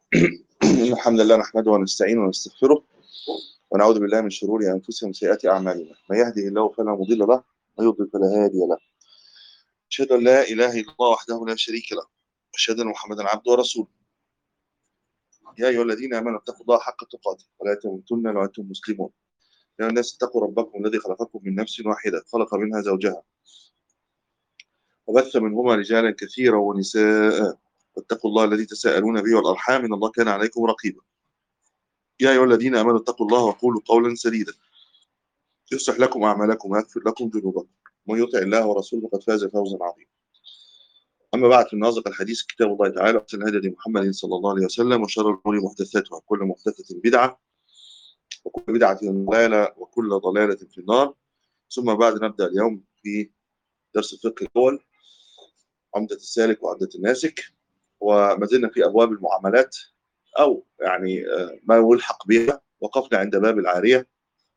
إن الحمد لله نحمده ونستعينه ونستغفره ونعوذ بالله من شرور أنفسنا وسيئات أعمالنا من يهده الله فلا مضل له ومن يضلل فلا هادي له أشهد أن لا إله إلا الله وحده لا شريك له أشهد أن محمدا عبده ورسوله يا أيها الذين آمنوا اتقوا الله حق تقاته ولا تموتن إلا وأنتم مسلمون يا الناس اتقوا ربكم الذي خلقكم من نفس واحدة خلق منها زوجها وبث منهما رجالا كثيرا ونساء واتقوا الله الذي تساءلون به والأرحام إن الله كان عليكم رقيبا يا أيها الذين آمنوا اتقوا الله وقولوا قولا سديدا يصلح لكم أعمالكم ويغفر لكم ذنوبكم ومن يطع الله ورسوله فقد فاز فوزا عظيما أما بعد فإن أصدق الحديث كتاب الله تعالى وأحسن الهدي محمد صلى الله عليه وسلم وشر الأمور محدثاتها كل محدثة بدعة وكل بدعة ضلالة وكل ضلالة في النار ثم بعد نبدأ اليوم في درس الفقه الأول عمدة السالك وعمدة الناسك وما زلنا في أبواب المعاملات أو يعني ما يلحق بها وقفنا عند باب العارية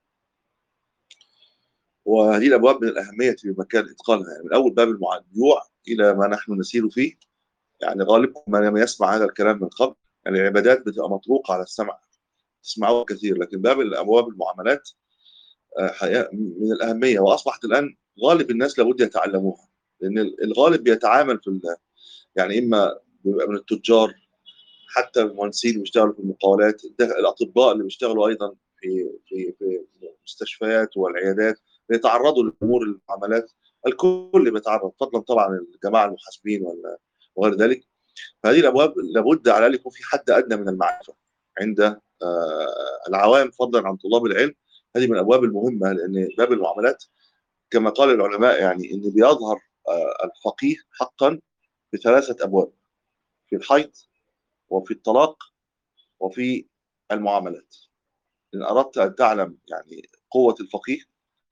وهذه الأبواب من الأهمية في مكان إتقانها يعني من أول باب البيوع إلى ما نحن نسير فيه يعني غالب من لم يسمع هذا الكلام من قبل يعني العبادات بتبقى مطروقة على السمع تسمعوها كثير لكن باب الأبواب المعاملات من الأهمية وأصبحت الآن غالب الناس لابد يتعلموها لأن الغالب بيتعامل في يعني إما بيبقى من التجار حتى المهندسين اللي بيشتغلوا في المقاولات الاطباء اللي بيشتغلوا ايضا في في في المستشفيات والعيادات بيتعرضوا لامور المعاملات الكل بيتعرض فضلا طبعا الجماعه المحاسبين ولا وغير ذلك فهذه الابواب لابد على الاقل يكون في حد ادنى من المعرفه عند العوام فضلا عن طلاب العلم هذه من الابواب المهمه لان باب المعاملات كما قال العلماء يعني ان بيظهر الفقيه حقا بثلاثه ابواب في الحيض وفي الطلاق وفي المعاملات إن أردت أن تعلم يعني قوة الفقيه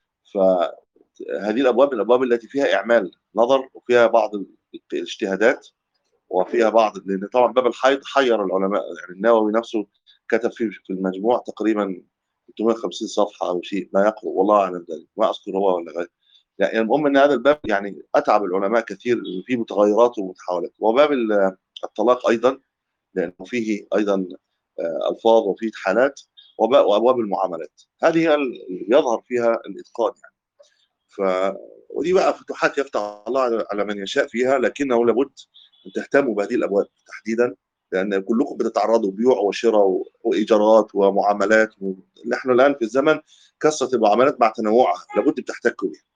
فهذه الأبواب من الأبواب التي فيها إعمال نظر وفيها بعض الاجتهادات وفيها بعض لأن طبعا باب الحيض حير العلماء يعني النووي نفسه كتب فيه في المجموع تقريبا 350 صفحة أو شيء لا يقرأ والله أعلم ذلك ما أذكر هو ولا غيره يعني المهم أن هذا الباب يعني أتعب العلماء كثير فيه متغيرات ومتحولات وباب الطلاق أيضا لأنه فيه أيضا ألفاظ وفيه حالات وأبواب المعاملات هذه هي اللي يظهر فيها الإتقان يعني ف ودي بقى فتوحات يفتح الله على من يشاء فيها لكنه لابد أن تهتموا بهذه الأبواب تحديدا لأن كلكم بتتعرضوا بيوع وشراء وإيجارات ومعاملات نحن الآن في الزمن كثرة المعاملات مع تنوعها لابد بتحتكوا بها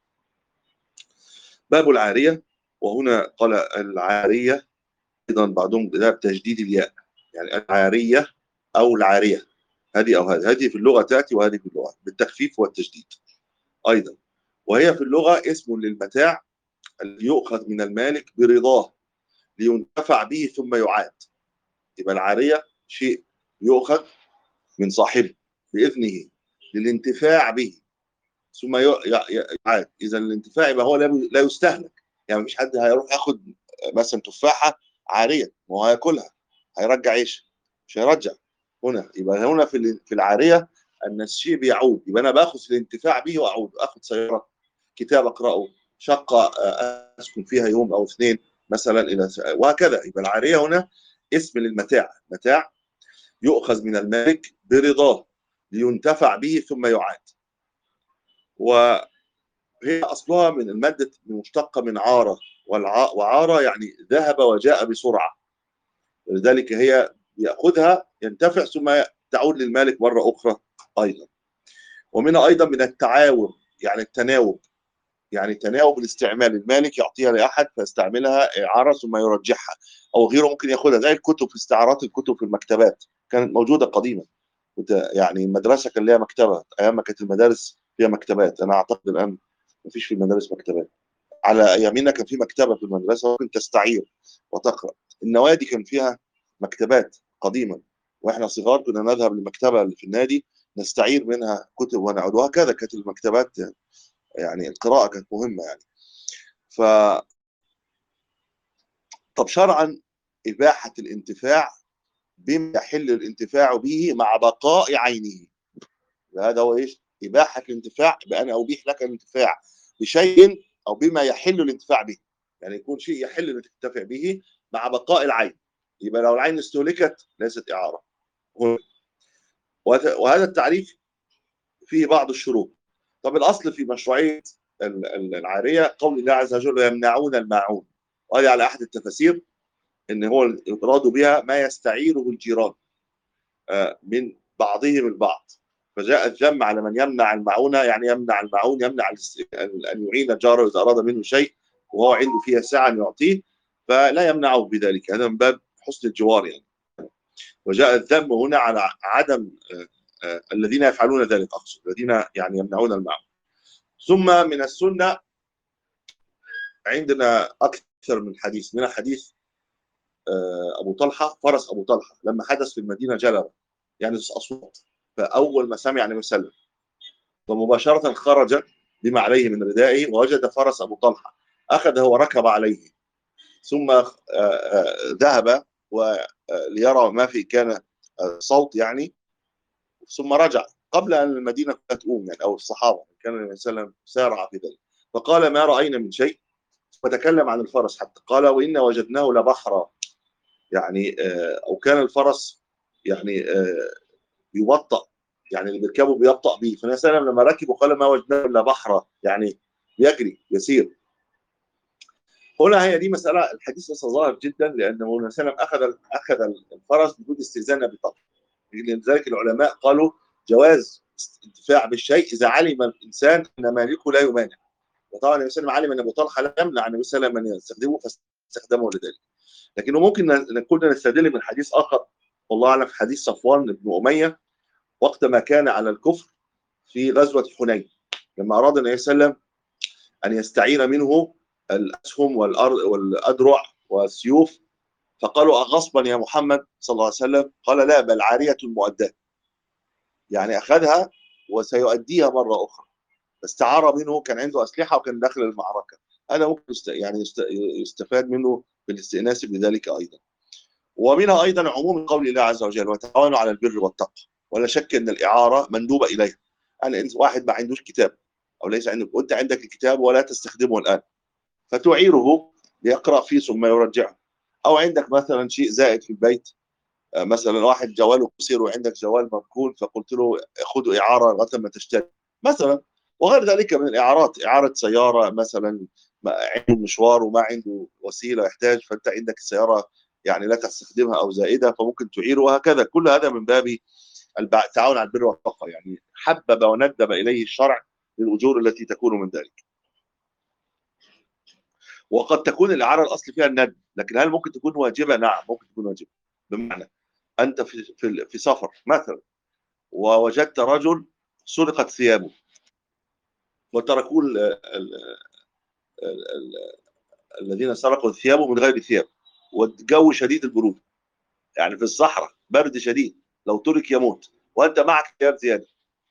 باب العارية وهنا قال العارية ايضا بعضهم باب تجديد الياء يعني العاريه او العاريه هذه او هذه هذه في اللغه تاتي وهذه في اللغه بالتخفيف والتجديد ايضا وهي في اللغه اسم للمتاع الذي يؤخذ من المالك برضاه لينتفع به ثم يعاد يبقى العاريه شيء يؤخذ من صاحبه باذنه للانتفاع به ثم يعاد اذا الانتفاع يبقى هو لا يستهلك يعني مفيش حد هيروح ياخد مثلا تفاحه عاريه ما هو هياكلها هيرجع ايش؟ مش هيرجع هنا يبقى هنا في في العاريه ان الشيء بيعود يبقى انا باخذ الانتفاع به واعود اخذ سياره كتاب اقراه شقه اسكن فيها يوم او اثنين مثلا الى وهكذا يبقى العاريه هنا اسم للمتاع متاع يؤخذ من المالك برضاه لينتفع به ثم يعاد وهي اصلها من الماده مشتقه من عاره وعارة يعني ذهب وجاء بسرعة ولذلك هي يأخذها ينتفع ثم تعود للمالك مرة أخرى أيضا ومنها أيضا من التعاون يعني التناوب يعني تناوب الاستعمال المالك يعطيها لأحد فيستعملها إعارة ثم يرجعها أو غيره ممكن يأخذها زي الكتب في استعارات الكتب في المكتبات كانت موجودة قديما يعني المدرسة كان لها مكتبة أيام ما كانت المدارس فيها مكتبات أنا أعتقد الآن ما فيش في المدارس مكتبات على ايامنا كان في مكتبه في المدرسه ممكن تستعير وتقرا النوادي كان فيها مكتبات قديما واحنا صغار كنا نذهب للمكتبه اللي في النادي نستعير منها كتب ونعود وهكذا كانت المكتبات يعني, يعني القراءه كانت مهمه يعني ف طب شرعا اباحه الانتفاع بما يحل الانتفاع به مع بقاء عينه هذا هو ايش اباحه الانتفاع بان ابيح لك الانتفاع بشيء او بما يحل الانتفاع به يعني يكون شيء يحل انك تنتفع به مع بقاء العين يبقى لو العين استهلكت ليست إعارة وهذا التعريف فيه بعض الشروط طب الأصل في مشروعية العارية قول الله عز وجل يمنعون الماعون وهذه على أحد التفاسير ان هو الإراد بها ما يستعيره الجيران آه، من بعضهم البعض فجاء الذم على من يمنع المعونه يعني يمنع المعون يمنع ان يعين جاره اذا اراد منه شيء وهو عنده فيها سعه ان يعطيه فلا يمنعه بذلك هذا من باب حسن الجوار يعني وجاء الذم هنا على عدم آه، آه، الذين يفعلون ذلك اقصد الذين يعني يمنعون المعون ثم من السنه عندنا اكثر من حديث من حديث آه، ابو طلحه فرس ابو طلحه لما حدث في المدينه جلبه يعني اصوات فاول ما سمع النبي صلى الله عليه وسلم فمباشره خرج بما عليه من ردائه ووجد فرس ابو طلحه اخذه وركب عليه ثم آه، آه، ذهب ليرى ما في كان صوت يعني ثم رجع قبل ان المدينه تقوم يعني او الصحابه كان النبي صلى الله عليه وسلم سارع في ذلك فقال ما راينا من شيء فتكلم عن الفرس حتى قال وإنا وجدناه لبحرا يعني آه، أو كان الفرس يعني آه، يبطأ يعني اللي بيركبه بيبطأ به فالنبي صلى الله عليه وسلم لما ركبوا قال ما وجدناه إلا بحرا يعني يجري يسير هنا هي دي مسألة الحديث لسه ظاهر جدا لأن النبي صلى الله عليه وسلم أخذ أخذ الفرس بدون استئذان بطاقة لذلك العلماء قالوا جواز انتفاع بالشيء إذا علم الإنسان أن مالكه لا يمانع وطبعا النبي صلى الله عليه وسلم علم ان ابو طلحه لا يمنع النبي صلى الله عليه وسلم ان يستخدمه فاستخدمه لذلك لكنه ممكن كنا نستدل من حديث اخر والله اعلم في حديث صفوان بن اميه وقت ما كان على الكفر في غزوه حنين لما اراد النبي صلى الله عليه وسلم ان يستعين منه الاسهم والارض والادرع والسيوف فقالوا اغصبا يا محمد صلى الله عليه وسلم قال لا بل عاريه مؤداه يعني اخذها وسيؤديها مره اخرى استعار منه كان عنده اسلحه وكان داخل المعركه هذا ممكن يست... يعني يست... يستفاد منه بالاستئناس بذلك ايضا ومنها ايضا عموم قول الله عز وجل وتعاونوا على البر والتقوى ولا شك ان الاعاره مندوبه اليها يعني واحد ما عندوش كتاب او ليس عندك وانت عندك الكتاب ولا تستخدمه الان فتعيره ليقرا فيه ثم يرجعه او عندك مثلا شيء زائد في البيت آه، مثلا واحد جواله قصير وعندك جوال مركون فقلت له خذوا اعاره لغايه ما تشتري مثلا وغير ذلك من الاعارات اعاره سياره مثلا عنده مشوار وما عنده وسيله يحتاج فانت عندك السياره يعني لا تستخدمها او زائده فممكن تعير وهكذا كل هذا من باب التعاون على البر والتقوى يعني حبب وندب اليه الشرع للاجور التي تكون من ذلك وقد تكون الاعاره الاصل فيها الندب لكن هل ممكن تكون واجبه نعم ممكن تكون واجبه بمعنى انت في في, في سفر مثلا ووجدت رجل سرقت ثيابه وتركوا الذين سرقوا ثيابهم من غير ثياب والجو شديد البرود يعني في الصحراء برد شديد لو ترك يموت وانت معك ثياب زياده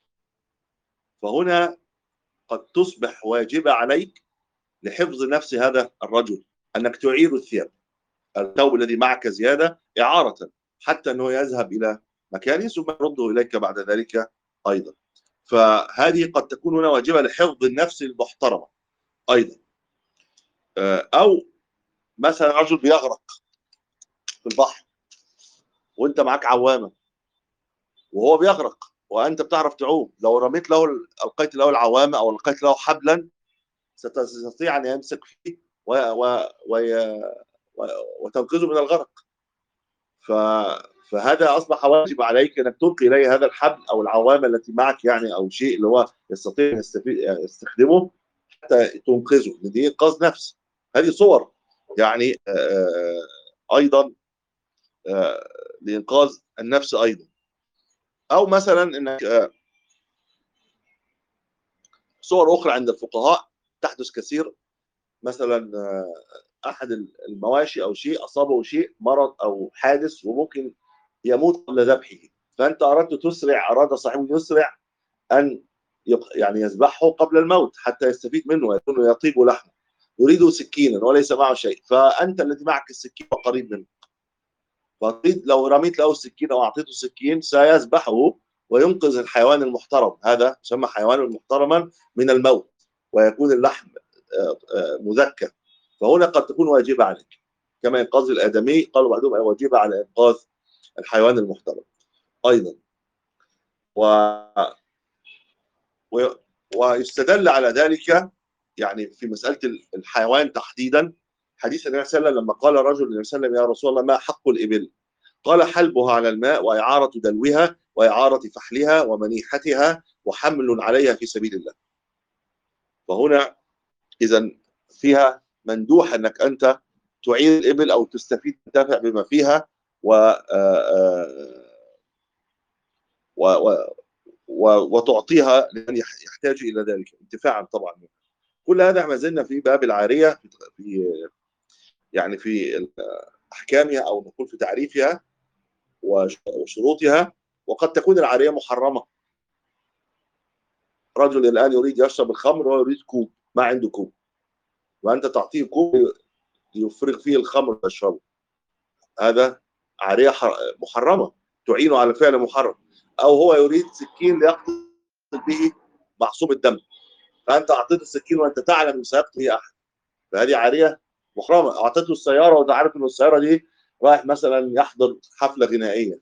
فهنا قد تصبح واجبه عليك لحفظ نفس هذا الرجل انك تعير الثياب الثوب الذي معك زياده اعاره حتى انه يذهب الى مكانه ثم يرده اليك بعد ذلك ايضا فهذه قد تكون هنا واجبه لحفظ النفس المحترمه ايضا آه، او مثلا رجل بيغرق في البحر وانت معاك عوامه وهو بيغرق وانت بتعرف تعوم لو رميت له القيت له العوامه او القيت له حبلا ستستطيع ان يمسك فيه و... و... و... وتنقذه من الغرق ف فهذا اصبح واجب عليك انك تلقي اليه هذا الحبل او العوامه التي معك يعني او شيء اللي هو يستطيع ان يستخدمه حتى تنقذه دي انقاذ نفس هذه صور يعني آه، ايضا آه، لانقاذ النفس ايضا او مثلا انك آه، صور اخرى عند الفقهاء تحدث كثير مثلا احد المواشي او شيء اصابه شيء مرض او حادث وممكن يموت قبل ذبحه فانت اردت تسرع اراد صاحبه يسرع ان يعني يذبحه قبل الموت حتى يستفيد منه ويكون يطيب لحمه يريد سكينا وليس معه شيء فانت الذي معك السكين وقريب منه فتريد لو رميت له السكين او اعطيته السكين سيذبحه وينقذ الحيوان المحترم هذا يسمى حيوانا محترما من الموت ويكون اللحم آه، آه، مذكى فهنا قد تكون واجبه عليك كما انقاذ الادمي قالوا بعضهم واجبه على انقاذ الحيوان المحترم ايضا و... و... ويستدل على ذلك يعني في مساله الحيوان تحديدا حديث النبي صلى الله عليه وسلم لما قال رجل للنبي صلى الله عليه وسلم يا رسول الله ما حق الابل؟ قال حلبها على الماء واعاره دلوها واعاره فحلها ومنيحتها وحمل عليها في سبيل الله. فهنا اذا فيها مندوح انك انت تعير الابل او تستفيد تنتفع بما فيها و و, و وتعطيها لمن يحتاج الى ذلك انتفاعا طبعا كل هذا ما زلنا في باب العاريه في يعني في احكامها او نقول في تعريفها وشروطها وقد تكون العاريه محرمه رجل الان يريد يشرب الخمر وهو يريد كوب ما عنده كوب وانت تعطيه كوب يفرغ فيه الخمر ويشربه هذا عاريه محرمه تعينه على فعل محرم او هو يريد سكين ليقتل به معصوم الدم فانت اعطيته السكين وانت تعلم انه سيقتل به احد فهذه عاريه محرمه اعطيته السياره وانت عارف ان السياره دي رايح مثلا يحضر حفله غنائيه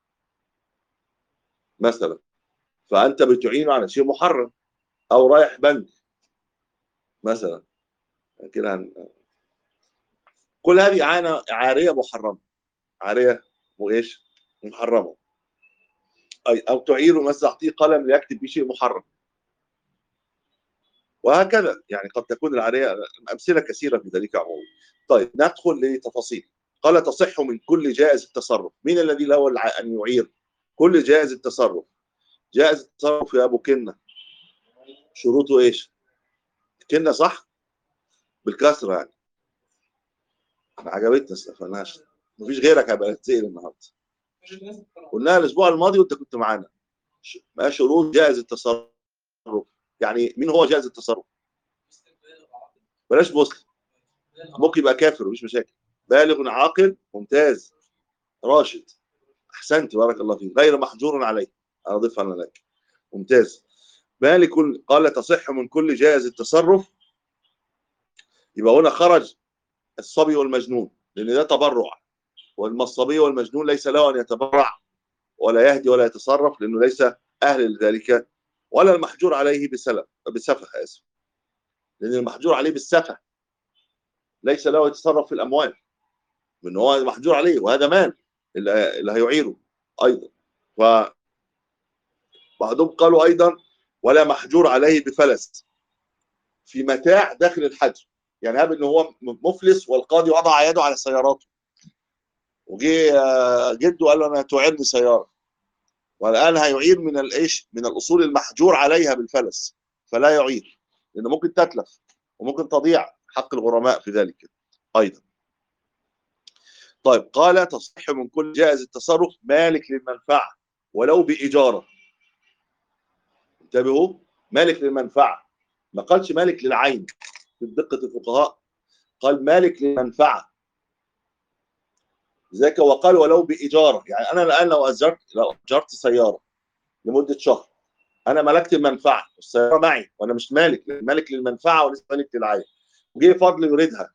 مثلا فانت بتعينه على شيء محرم او رايح بنك مثلا كده كل هذه عانة عاريه محرمه عاريه وايش محرمه اي او تعيره مثلا تعطيه قلم ليكتب به شيء محرم وهكذا يعني قد تكون العاريه امثله كثيره في ذلك عموما طيب ندخل لتفاصيل قال تصح من كل جائز التصرف مين الذي له ان يعير كل جائز التصرف جائز التصرف يا ابو كنه شروطه ايش كنه صح بالكسره يعني انا عجبتني استفناش مفيش غيرك هيبقى تسال النهارده قلناها الاسبوع الماضي وانت كنت معانا ما شروط جائز التصرف يعني مين هو جائز التصرف بلاش مسلم ممكن يبقى كافر مفيش مشاكل بالغ عاقل ممتاز راشد احسنت بارك الله فيك غير محجور عليه انا اضيفها انا لك ممتاز مالك قال تصح من كل جائز التصرف يبقى هنا خرج الصبي والمجنون لان ده تبرع والمصبي والمجنون ليس له ان يتبرع ولا يهدي ولا يتصرف لانه ليس اهل لذلك ولا المحجور عليه بسلف بسفه اسف لان المحجور عليه بالسفه ليس له يتصرف في الاموال من هو محجور عليه وهذا مال اللي هيعيره ايضا ف بعضهم قالوا ايضا ولا محجور عليه بفلس في متاع داخل الحجر يعني هاب ان هو مفلس والقاضي وضع يده على سياراته وجي جده قال له انا تعيرني سياره والان هيعير من الايش من الاصول المحجور عليها بالفلس فلا يعير لانه ممكن تتلف وممكن تضيع حق الغرماء في ذلك ايضا طيب قال تصح من كل جائز التصرف مالك للمنفعه ولو باجاره انتبهوا مالك للمنفعه ما قالش مالك للعين في دقه الفقهاء قال مالك للمنفعه ذاك وقال ولو باجاره يعني انا الان لو اجرت لو اجرت سياره لمده شهر انا ملكت المنفعه السياره معي وانا مش مالك مالك للمنفعه وليس مالك للعين وجه فضل يريدها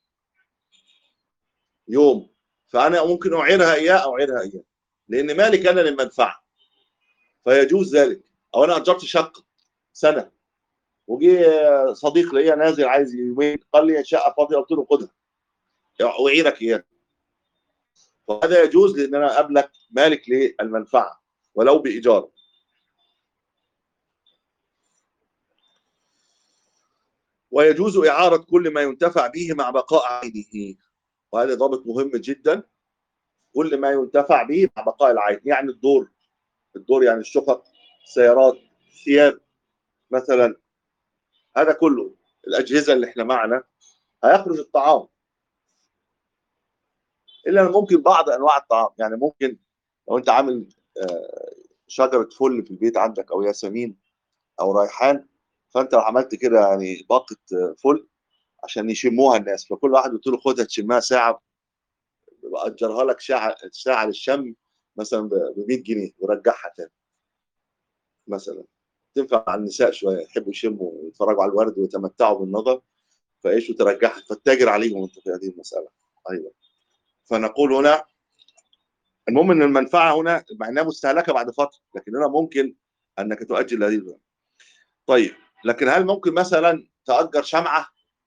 يوم فانا ممكن اعيرها اياه او اعيرها اياه لان مالك انا للمنفعه فيجوز ذلك او انا اجرت شقه سنه وجه صديق ليا نازل عايز يومين قال لي شقه فاضيه قلت له خدها اعيرك اياها فهذا يجوز لان انا املك مالك للمنفعه ولو بايجار ويجوز اعاره كل ما ينتفع به مع بقاء عينه وهذا ضابط مهم جدا كل ما ينتفع به مع بقاء العين يعني الدور الدور يعني الشقق السيارات ثياب مثلا هذا كله الاجهزه اللي احنا معنا هيخرج الطعام الا ممكن بعض انواع الطعام يعني ممكن لو انت عامل شجره فل في البيت عندك او ياسمين او ريحان فانت لو عملت كده يعني باقه فل عشان يشموها الناس فكل واحد قلت له خدها تشمها ساعه اجرها لك ساعه ساعه للشم مثلا ب 100 جنيه ورجعها تاني مثلا تنفع مع النساء شويه يحبوا يشموا ويتفرجوا على الورد ويتمتعوا بالنظر فايش وترجعها فتاجر عليهم انت في هذه المساله ايضا فنقول هنا المهم ان المنفعه هنا مع انها مستهلكه بعد فتره لكن هنا ممكن انك تؤجل هذه الفئة. طيب لكن هل ممكن مثلا تأجر شمعة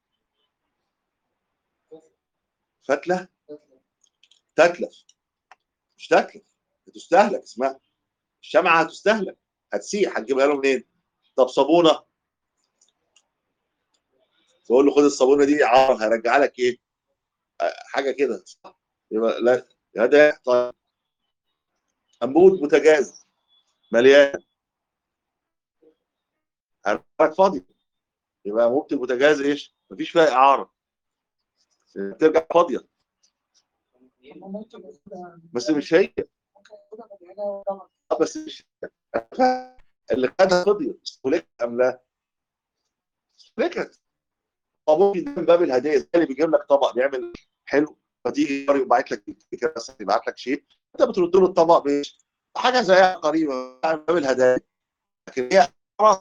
فتلة تتلف مش تتلف هتستهلك اسمها الشمعة هتستهلك هتسيح هتجيبها له منين طب صابونة تقول له خد الصابونة دي عار هرجع لك ايه حاجة كده يبقى لا هذا طيب انبوت بوتاجاز مليان هرجعك فاضي يبقى انبوبة البوتاجاز ايش؟ مفيش فيها اعاره ترجع فاضيه بس مش هي آه، بس مش اللي خدها فضيت استهلكت ام لا؟ استهلكت هو ممكن من باب الهديه زي اللي بيجيب لك طبق بيعمل حلو فتيجي جاري وبعت لك كده مثلا يبعت لك شيء انت بترد له الطبق بايش؟ حاجه زيها قريبه من باب الهدايا لكن هي ما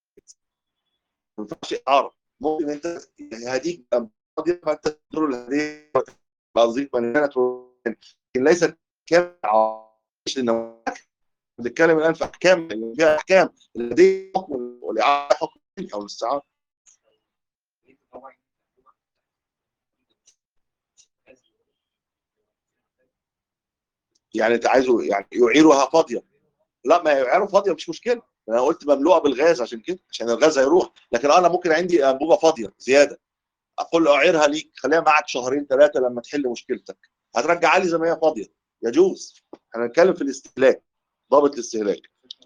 ينفعش اعاره ممكن انت هديك فاضيه فانت تدور الهديه قصدي مليانه لكن ليست كامل بنتكلم الان في احكام فيها احكام الهديه حكم والاعاره حكم او الاستعاره يعني انت عايزه يعني يعيرها فاضيه لا ما يعيروا فاضيه مش مشكله انا قلت مملوءه بالغاز عشان كده عشان الغاز هيروح لكن انا ممكن عندي انبوبه فاضيه زياده اقول له اعيرها ليك خليها معك شهرين ثلاثه لما تحل مشكلتك هترجعها لي زي ما هي فاضيه يجوز احنا هنتكلم في الاستهلاك ضابط الاستهلاك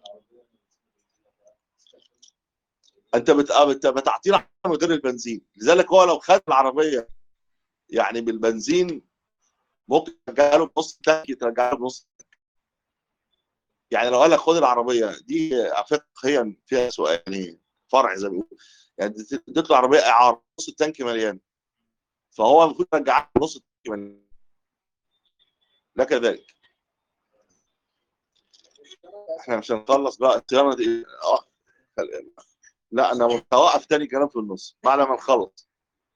انت بت... بتعطينا مدير البنزين لذلك هو لو خد العربيه يعني بالبنزين ممكن ترجع له بنص تانك ترجع له بنص يعني لو قال لك خد العربيه دي فقهيا فيها سؤال يعني فرع زي ما بيقولوا يعني اديت له عربيه اعاره نص التانك مليان فهو المفروض يرجع نص التانك مليان لك ذلك احنا مش هنخلص بقى الصيانه دي اه لا انا متوقف تاني كلام في النص بعد ما نخلص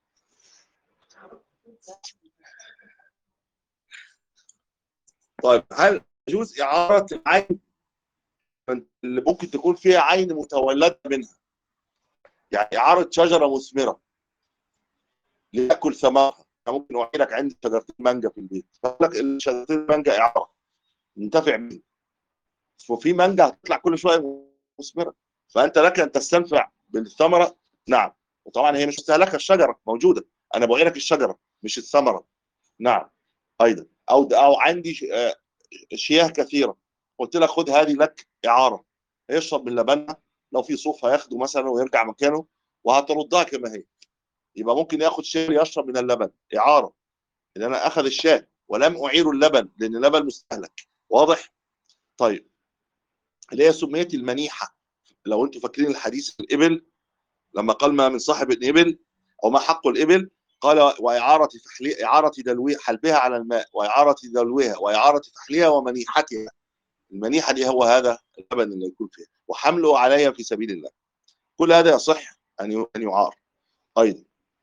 طيب هل يجوز اعاره العين اللي ممكن تكون فيها عين متولده منها يعني اعاره شجره مثمره ليأكل ثمرها ممكن اعينك عندي شجرتين مانجا في البيت فقال لك شجرتين مانجا اعاره ننتفع بيه وفي مانجا هتطلع كل شويه مثمره فانت لك ان تستنفع بالثمره نعم وطبعا هي مش مستهلكه الشجره موجوده انا بعينك الشجره مش الثمره نعم ايضا او او عندي شياه كثيره قلت لك خد هذه لك اعاره يشرب من لبنها لو في صوف هياخده مثلا ويرجع مكانه وهتردها كما هي يبقى ممكن ياخد شيء يشرب من اللبن اعاره ان انا اخذ الشاه ولم اعير اللبن لان اللبن مستهلك واضح طيب اللي هي سميت المنيحه لو انتم فاكرين الحديث الابل لما قال ما من صاحب الابل او ما حق الابل قال واعاره فحلي اعاره دلوها حلبها على الماء واعاره دلوها واعاره فحلها ومنيحتها المنيحه دي هو هذا اللبن اللي يكون فيها وحمله عليها في سبيل الله كل هذا يصح ان ان يعار ايضا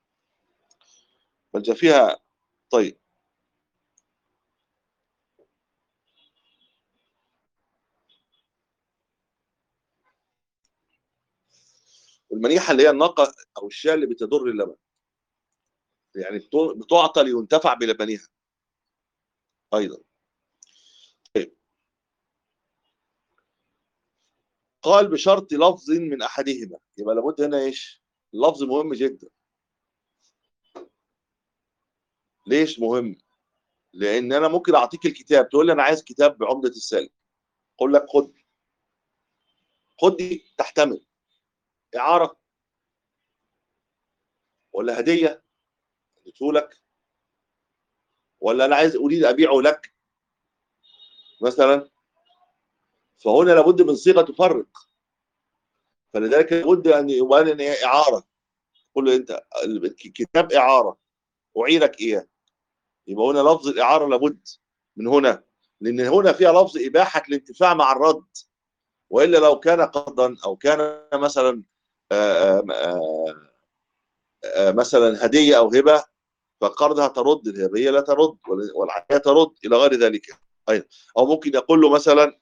بل فيها طيب والمنيحه اللي هي الناقه او الشاة اللي بتضر اللبن يعني بتعطى لينتفع بلبنها ايضا طيب قال بشرط لفظ من احدهما يبقى لابد هنا ايش اللفظ مهم جدا ليش مهم لان انا ممكن اعطيك الكتاب تقول لي انا عايز كتاب بعمده السالك اقول لك خد خد دي تحتمل اعاره ولا هديه اديته لك ولا انا عايز اريد ابيعه لك مثلا فهنا لابد من صيغه تفرق فلذلك لابد ان يبان ان هي اعاره قول له انت كتاب اعاره اعيرك اياه يبقى هنا لفظ الاعاره لابد من هنا لان هنا فيها لفظ اباحه الانتفاع مع الرد والا لو كان قرضا او كان مثلا آآ آآ آآ مثلا هديه او هبه فقرضها ترد الهبيه لا ترد والعاديه ترد الى غير ذلك ايضا او ممكن يقول له مثلا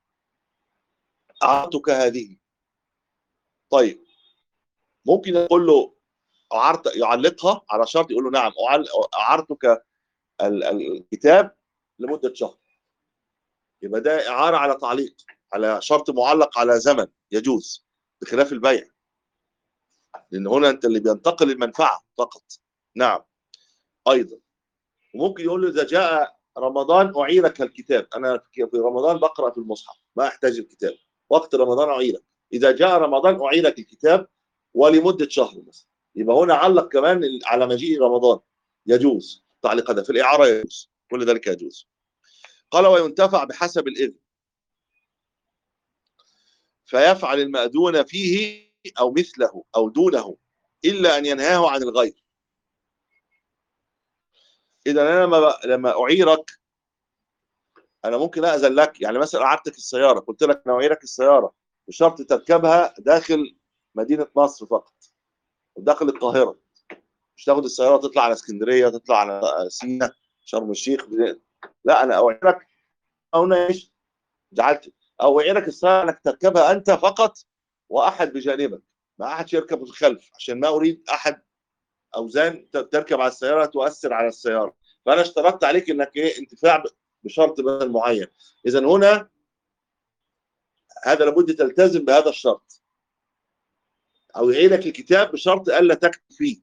اعطتك هذه طيب ممكن يقول له أعرت يعلقها على شرط يقول له نعم أعرتك الكتاب لمدة شهر يبقى ده إعارة على تعليق على شرط معلق على زمن يجوز بخلاف البيع لأن هنا أنت اللي بينتقل المنفعة فقط نعم أيضا وممكن يقول له إذا جاء رمضان أعيرك الكتاب أنا في رمضان بقرأ في المصحف ما أحتاج الكتاب وقت رمضان أعيرك إذا جاء رمضان أعيرك الكتاب ولمدة شهر مثلا يبقى هنا علق كمان على مجيء رمضان يجوز تعليق هذا في الإعارة يجوز كل ذلك يجوز قال وينتفع بحسب الإذن فيفعل المأذون فيه أو مثله أو دونه إلا أن ينهاه عن الغير إذا أنا لما لما أعيرك أنا ممكن أأذن لك يعني مثلا أعرتك السيارة قلت لك أنا أعيرك السيارة بشرط تركبها داخل مدينة مصر فقط وداخل القاهرة مش تاخد السيارة تطلع على اسكندرية تطلع على سينا شرم الشيخ لا أنا أوعدك هنا إيش جعلت أوعدك السيارة أنك تركبها أنت فقط وأحد بجانبك ما أحد يركب في الخلف عشان ما أريد أحد أوزان تركب على السيارة تؤثر على السيارة فأنا اشترطت عليك أنك إيه انتفاع بشرط بدل معين إذا هنا هذا لابد تلتزم بهذا الشرط او يعينك الكتاب بشرط الا تكتب فيه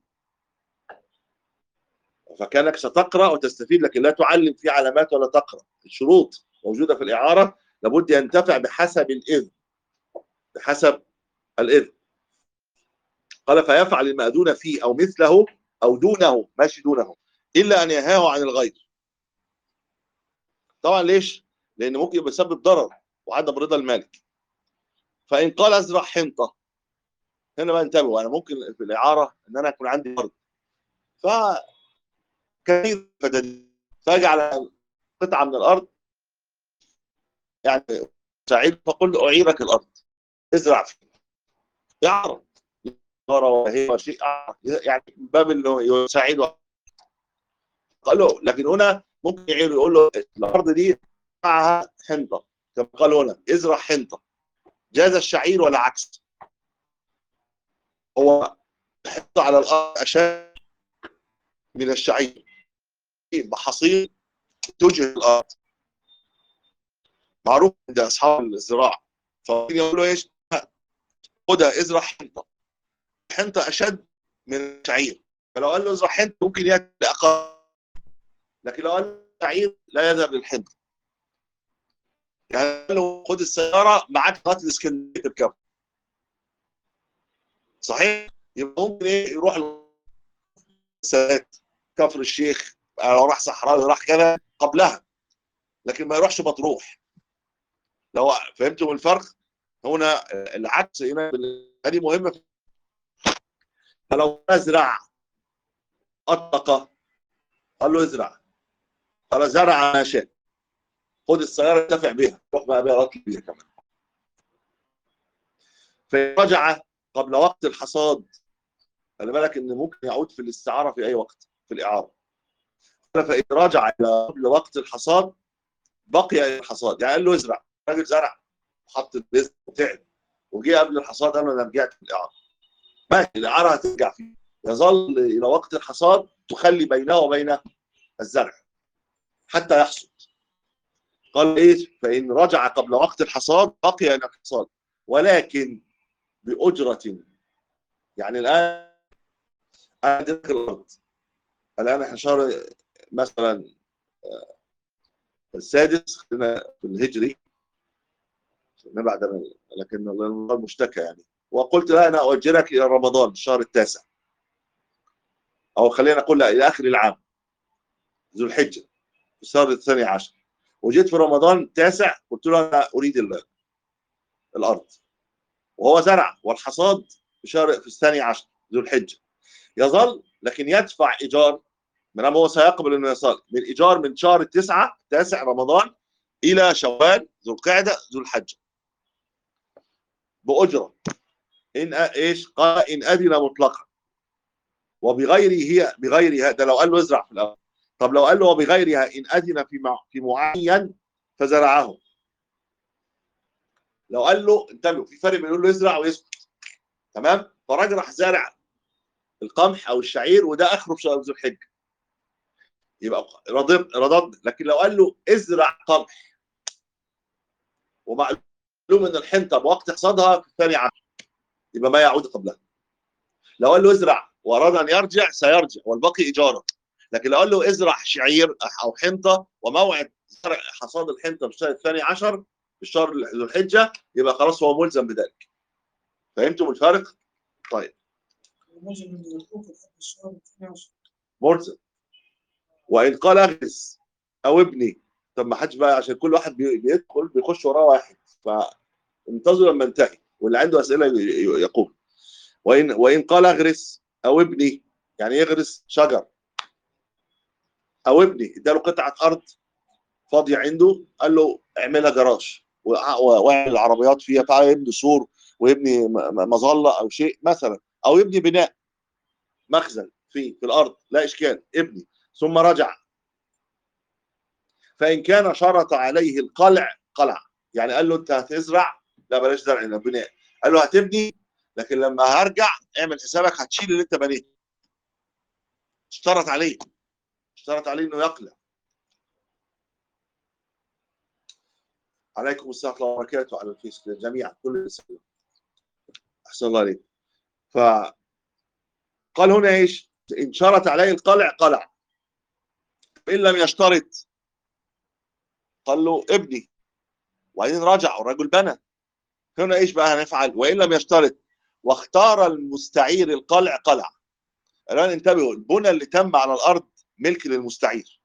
فكانك ستقرا وتستفيد لكن لا تعلم فيه علامات ولا تقرا الشروط موجوده في الاعاره لابد ينتفع بحسب الاذن بحسب الاذن قال فيفعل المأذون فيه او مثله او دونه ماشي دونه الا ان ينهاه عن الغير طبعا ليش لان ممكن يسبب ضرر وعدم رضا المالك فان قال ازرع حنطه هنا بقى انتبهوا انا ممكن في الاعاره ان انا يكون عندي ارض ف كثير فاجعل قطعه من الارض يعني سعيد فقل اعيرك الارض ازرع فيها يعرض وهي شيء يعني باب انه يساعده قال له لكن هنا ممكن يعير يقول له الارض دي معها حنطه كما قال هنا ازرع حنطه جاز الشعير ولا عكس هو يحط على الارض اشياء من الشعير محاصيل توجه الارض معروف عند اصحاب الزراعه فيقولوا ايش خدها ازرع حنطه حنطه اشد من الشعير فلو قال له ازرع حنطه ممكن ياتي اقل لكن لو قال له شعير لا يذهب للحنطه يعني لو خد السياره معاك لغايه الاسكندريه تركبها صحيح يبقى ممكن ايه يروح السادات كفر الشيخ لو راح صحراوي راح كذا قبلها لكن ما يروحش مطروح لو فهمتم الفرق هنا العكس هنا هذه مهمه فلو ازرع اطلق قال له ازرع قال زرع ما شاء خد السياره ارتفع بها روح بقى بها بيها كمان فرجع قبل وقت الحصاد خلي بالك ان ممكن يعود في الاستعاره في اي وقت في الاعاره فإن رجع الى قبل وقت الحصاد بقي الى الحصاد يعني قال له ازرع الراجل زرع وحط البذر وتعب وجي قبل الحصاد قال له انا رجعت في الاعاره ماشي الاعاره هترجع فيه يظل الى وقت الحصاد تخلي بينه وبين الزرع حتى يحصد قال ايه فان رجع قبل وقت الحصاد بقي الى الحصاد ولكن بأجرة يعني الآن أدرك الأرض الآن احنا شهر مثلا السادس خلينا في الهجري نبعد لكن الله المشتكى يعني وقلت لا أنا أؤجرك إلى رمضان الشهر التاسع أو خلينا نقول لا إلى آخر العام ذو الحجة في الشهر الثاني عشر وجيت في رمضان التاسع قلت له أنا أريد الأرض وهو زرع والحصاد في شهر في الثاني عشر ذو الحجه يظل لكن يدفع ايجار من هو سيقبل انه يصل من ايجار من شهر التسعه تاسع رمضان الى شوال ذو القعده ذو الحجه باجره ان ايش قال ان اذن مطلقا وبغيره هي بغيرها ده لو قال له ازرع في الارض طب لو قال له وبغيرها ان اذن في مع في معين فزرعه لو قال له انتبهوا في فرق بين يقول له ازرع ويسكت تمام فراجل راح زارع القمح او الشعير وده اخره في شهر ذو الحجه يبقى رضد رضد لكن لو قال له ازرع قمح ومعلوم ان الحنطه بوقت حصادها في الثاني عشر يبقى ما يعود قبلها لو قال له ازرع واراد ان يرجع سيرجع والباقي اجاره لكن لو قال له ازرع شعير او حنطه وموعد زرع حصاد الحنطه في الشهر الثاني عشر في الشهر ذو الحجه يبقى خلاص هو ملزم بذلك فهمتم الفرق؟ طيب الموجب من الوقوف لحد الشهر الثاني عشر ملزم وان قال اغرس او ابني طب ما حدش بقى عشان كل واحد بي- بيدخل بيخش وراه واحد فانتظروا لما انتهي واللي عنده اسئله ي- ي- يقول وان وان قال اغرس او ابني يعني يغرس شجر او ابني اداله قطعه ارض فاضيه عنده قال له اعملها جراج وع- و- واعمل العربيات فيها تعالى يبني سور ويبني م- م- مظله او شيء مثلا او يبني بناء مخزن فيه في الارض لا اشكال ابني ثم رجع فان كان شرط عليه القلع قلع يعني قال له انت هتزرع لا بلاش زرع هنا بناء قال له هتبني لكن لما هرجع اعمل حسابك هتشيل اللي انت بنيته اشترط عليه اشترط عليه انه يقلع عليكم السلام ورحمه الله وبركاته على الفيس جميعا كل الاسئله احسن الله عليك ف قال هنا ايش؟ ان شرط عليه القلع قلع ان لم يشترط قال له ابني وبعدين رجع والرجل بنى هنا ايش بقى هنفعل؟ وان لم يشترط واختار المستعير القلع قلع الان انتبهوا البنى اللي تم على الارض ملك للمستعير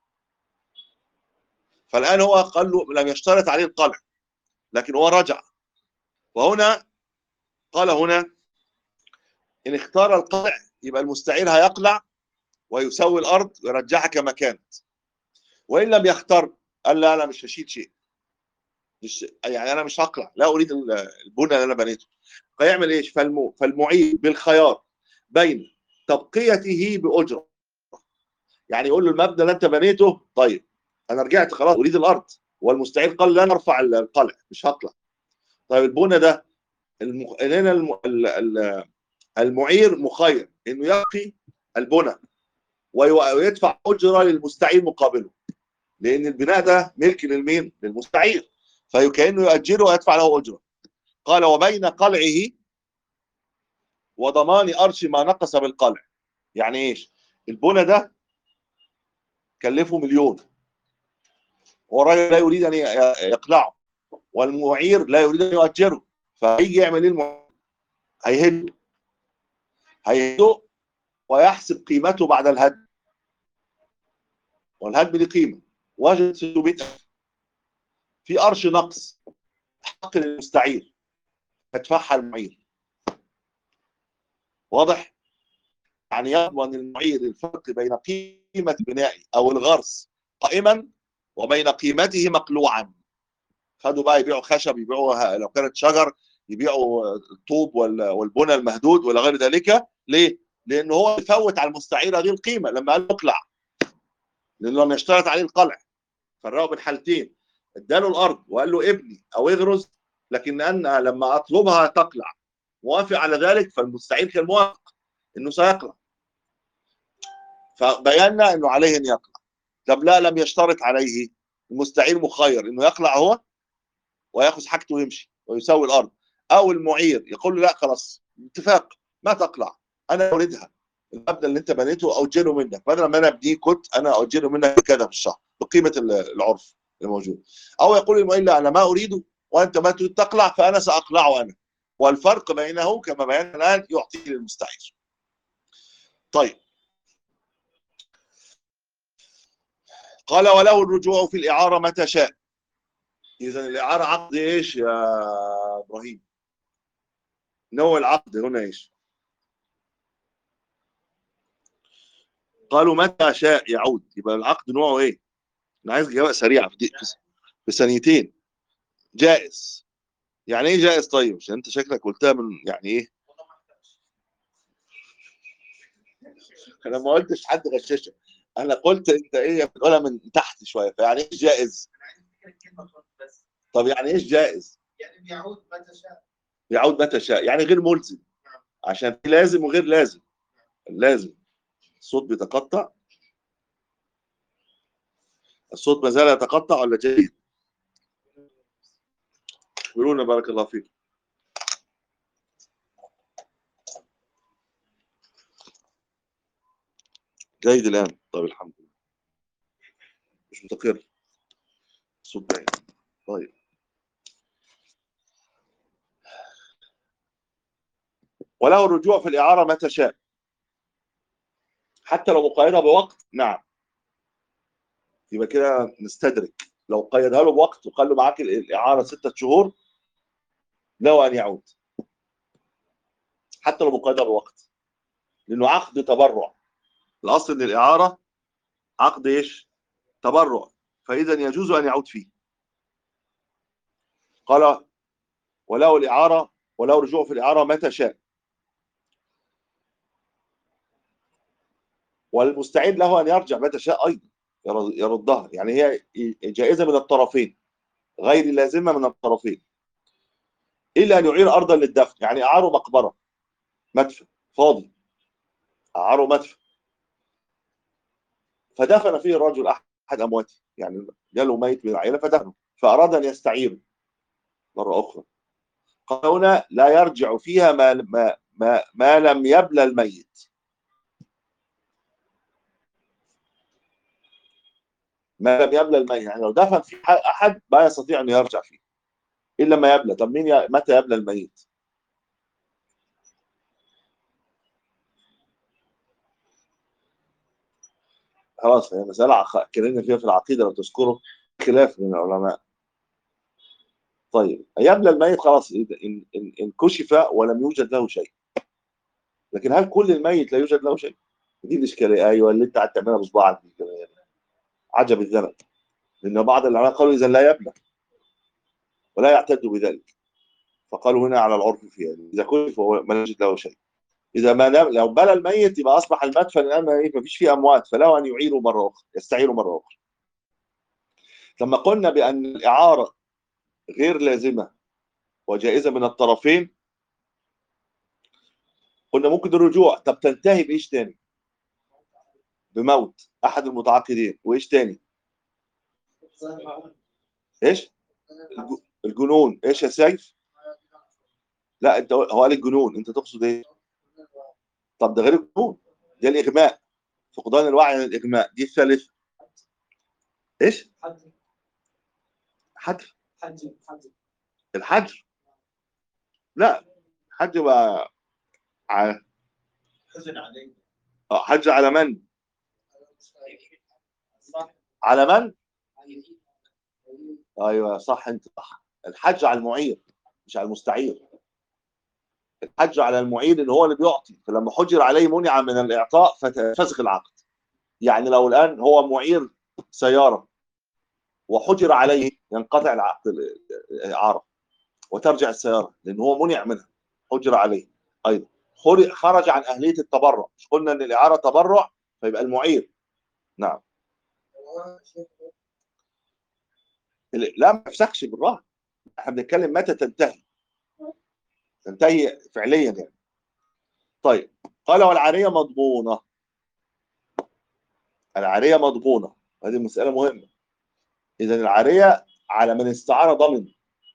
فالان هو قال له لم يشترط عليه القلع لكن هو رجع وهنا قال هنا ان اختار القلع يبقى المستعير هيقلع ويسوي الارض ويرجعها كما كانت وان لم يختار قال لا انا مش هشيل شيء مش يعني انا مش هقلع لا اريد ال- البنى اللي انا بنيته فيعمل ايش فالمو فالمعيد بالخيار بين تبقيته باجره يعني يقول له المبنى اللي انت بنيته طيب انا رجعت خلاص اريد الارض والمستعير قال لا نرفع القلع مش هقلع طيب البنى ده الم... هنا الم... ال- ال- المعير مخير انه يبقي البنى وي- ويدفع اجره للمستعير مقابله لان البناء ده ملك للمين؟ للمستعير فكانه يؤجره ويدفع له اجره قال وبين قلعه وضمان ارش ما نقص بالقلع يعني ايش؟ البنى ده كلفه مليون والراجل لا يريد ان ي- يقلعه والمعير لا يريد ان يؤجره فهيجي يعمل ايه المعير؟ هيهده هيهده ويحسب قيمته بعد الهدم والهدم ليه قيمه وجد 600 في قرش نقص حق للمستعير يدفعها المعير واضح؟ يعني يضمن المعير الفرق بين قيمة البناء أو الغرس قائما وبين قيمته مقلوعا خدوا بقى يبيعوا خشب يبيعوا ه- لو كانت شجر يبيعوا الطوب وال- والبنى المهدود ولا غير ذلك ليه؟ لأن هو يفوت على المستعير هذه القيمة لما قال له اقلع لأنه لم يشترط عليه القلع فرقوا بين حالتين اداله الأرض وقال له ابني أو اغرز لكن أنا لما أطلبها تقلع موافق على ذلك فالمستعير كان موافق انه سيقلع فبينا انه عليه ان يقلع طب لا لم يشترط عليه المستعير مخير انه يقلع هو وياخذ حاجته ويمشي ويسوي الارض او المعير يقول له لا خلاص اتفاق ما تقلع انا اريدها المبنى اللي انت بنيته اجره منك بدل ما انا ابنيه كنت اانا اجره منك بكذا في الشهر بقيمه ال- العرف الموجود او يقول المعير لا انا ما اريده وانت ما تريد تقلع فانا ساقلعه انا والفرق بينه كما بينا الان يعطيه للمستعير طيب قال وله الرجوع في الإعارة متى شاء إذا الإعارة عقد إيش يا إبراهيم نوع العقد هنا إيش قالوا متى شاء يعود يبقى العقد نوعه إيه أنا عايز إجابة سريعة في, دي في ثانيتين جائز يعني إيه جائز طيب عشان أنت شكلك قلتها من يعني إيه انا ما قلتش حد غششه انا قلت انت ايه بتقولها من تحت شويه فيعني ايش جائز انا عايز افتكر الكلمه خالص بس طب يعني ايش جائز يعني بيعود متى شاء يعود متى شاء يعني غير ملزم عشان في لازم وغير لازم لازم الصوت بيتقطع الصوت ما زال يتقطع ولا جيد اخبرونا بارك الله فيك جيد الآن طيب الحمد لله مش مستقر الصوت بعيد طيب وله الرجوع في الإعارة متى شاء حتى لو مقيدة بوقت نعم يبقى كده نستدرك لو قيدها له بوقت وقال له معاك الإعارة ستة شهور له أن يعود حتى لو مقيدة بوقت لأنه عقد تبرع الأصل إن الإعارة عقد إيش؟ تبرع فإذا يجوز أن يعود فيه قال وله الإعارة وله رجوع في الإعارة متى شاء والمستعين له أن يرجع متى شاء أيضا يردها يعني هي جائزة من الطرفين غير لازمة من الطرفين إلا أن يعير أرضا للدفن يعني أعاره مقبرة مدفن فاضي أعاره مدفن فدفن فيه الرجل أحد أمواته يعني جاله ميت من العائلة فدفنه فأراد أن يستعيره مرة أخرى قال هنا لا يرجع فيها ما, ما, ما, ما لم يبلى الميت ما لم يبلى الميت يعني لو دفن في أحد ما يستطيع أن يرجع فيه إلا ما يبلى طب مين ي... متى يبلى الميت خلاص هي مسألة اتكلمنا فيها في العقيدة لو تذكروا خلاف من العلماء طيب يبلى الميت خلاص إن, إن, إن كشف ولم يوجد له شيء لكن هل كل الميت لا يوجد له شيء؟ دي الإشكالية أيوه اللي أنت قاعد تعملها بصباعك دي عجب الزمن لأن بعض العلماء قالوا إذا لا يبلى ولا يعتد بذلك فقالوا هنا على العرف فيها إذا كشف ما يوجد له شيء إذا ما نام لو بلى الميت يبقى أصبح المدفن الآن ما فيش فيه أموات فله أن يعيروا مرة أخرى يستعيروا مرة أخرى لما قلنا بأن الإعارة غير لازمة وجائزة من الطرفين قلنا ممكن الرجوع طب تنتهي بإيش تاني بموت أحد المتعاقدين وإيش تاني إيش الجنون إيش يا سيف لا انت هو قال الجنون انت تقصد ايه طب ده غير الجنون ده الاغماء فقدان الوعي عن الاغماء دي الثالثه ايش حجر حج حج الحجر لا حج بقى ع- حزن عليه آه، حج على من صح على من ايوه صح انت صح الحج على المعير مش على المستعير الحج على المعير اللي هو اللي بيعطي فلما حجر عليه منع من الاعطاء ففسخ العقد يعني لو الان هو معير سياره وحجر عليه ينقطع العقد الاعاره وترجع السياره لان هو منع منها حجر عليه ايضا خر- خرج عن اهليه التبرع مش قلنا ان الاعاره تبرع فيبقى المعير نعم ال- لا ما يفسخش بالرهن احنا بنتكلم متى تنتهي تنتهي فعليا يعني طيب قال والعاريه مضمونه العاريه مضمونه هذه مساله مهمه اذا العاريه على من استعار ضمن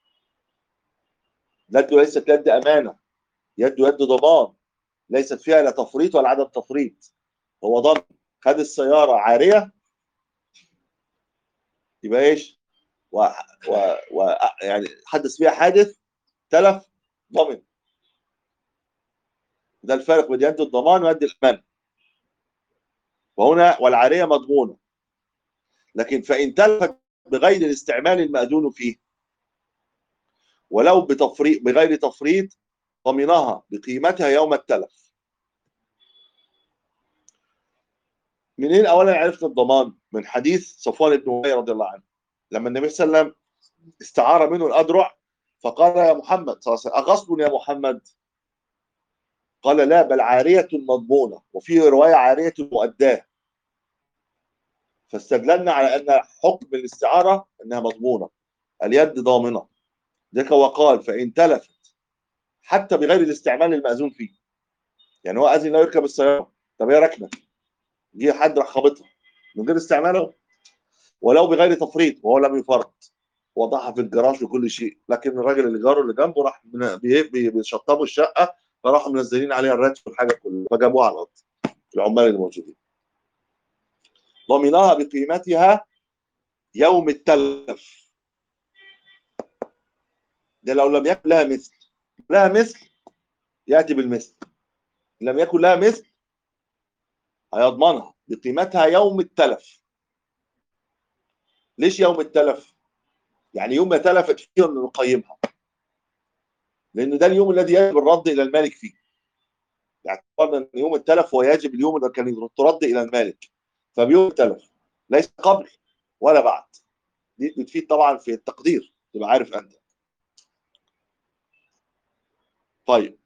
يد ليست يد امانه يد يد ضمان ليست فيها لا تفريط ولا عدم تفريط هو ضمن خد السياره عاريه يبقى ايش؟ و... و... و... يعني حدث فيها حادث تلف ضمن ده الفرق بين يد الضمان ويد الامان وهنا والعاريه مضمونه لكن فان تلفت بغير الاستعمال المأذون فيه ولو بتفريط بغير تفريط ضمنها بقيمتها يوم التلف منين اولا عرفنا الضمان من حديث صفوان بن أمية رضي الله عنه لما النبي صلى الله عليه وسلم استعار منه الأدرع فقال يا محمد صلى الله عليه وسلم أغصب يا محمد قال لا بل عارية مضمونة وفي رواية عارية مؤداة فاستدللنا على أن حكم الاستعارة أنها مضمونة اليد ضامنة ذلك وقال فإن تلفت حتى بغير الاستعمال المأذون فيه يعني هو أذن لا يركب السيارة طب هي راكنة جه حد راح خابطها من غير استعماله ولو بغير تفريط وهو لم يفرط وضعها في الجراج وكل شيء لكن الراجل اللي جاره اللي جنبه راح من- بي- بي- بيشطبوا الشقه فراحوا منزلين عليها الراتب والحاجه كلها فجابوها على الارض العمال اللي موجودين ضمنها بقيمتها يوم التلف ده لو لم يكن لها مثل لها مثل ياتي بالمثل لم يكن لها مثل هيضمنها بقيمتها يوم التلف ليش يوم التلف؟ يعني يوم ما تلفت فيه نقيمها لان ده اليوم الذي يجب الرد الى المالك فيه يعني اعتبرنا ان يوم التلف هو يجب اليوم اللي كان ترد الى المالك فبيوم التلف ليس قبل ولا بعد دي بتفيد طبعا في التقدير تبقى عارف انت طيب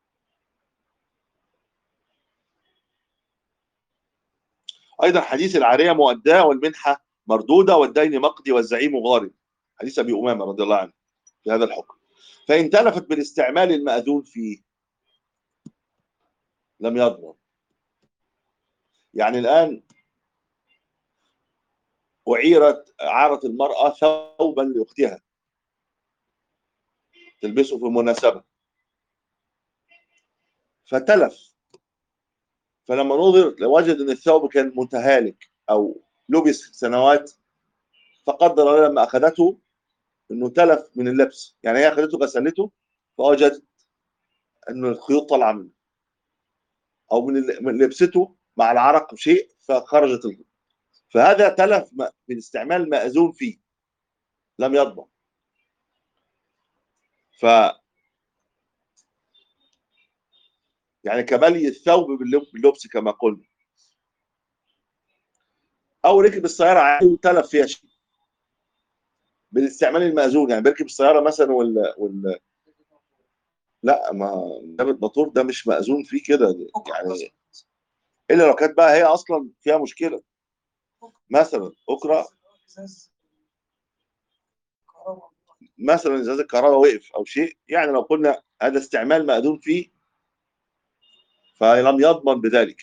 ايضا حديث العاريه مؤداه والمنحه مردوده والدين مقضي والزعيم غارم حديث ابي امامه رضي الله عنه في هذا الحكم فان تلفت بالاستعمال الماذون فيه لم يضمن يعني الان أعيرت أعارت المرأة ثوبا لأختها تلبسه في مناسبة فتلف فلما نظر وجد أن الثوب كان متهالك أو لبس سنوات فقدر الله لما أخذته أنه تلف من اللبس يعني هي أخذته غسلته فوجدت أن الخيوط طالعة منه أو من ال- من لبسته مع العرق شيء فخرجت ال- فهذا تلف م- من استعمال مأذون فيه لم يضمن ف يعني كمالي الثوب باللب- باللبس كما قلنا او ركب السياره عادي وتلف فيها شيء بالاستعمال المأذون يعني بيركب السياره مثلا وال, وال... لا ما ده الموتور ده مش مأذون فيه كده يعني الا لو كانت بقى هي اصلا فيها مشكله مثلا اكره ازاز كهرباء مثلا ازاز الكهرباء وقف او شيء يعني لو قلنا هذا استعمال مأذون فيه فلم يضمن بذلك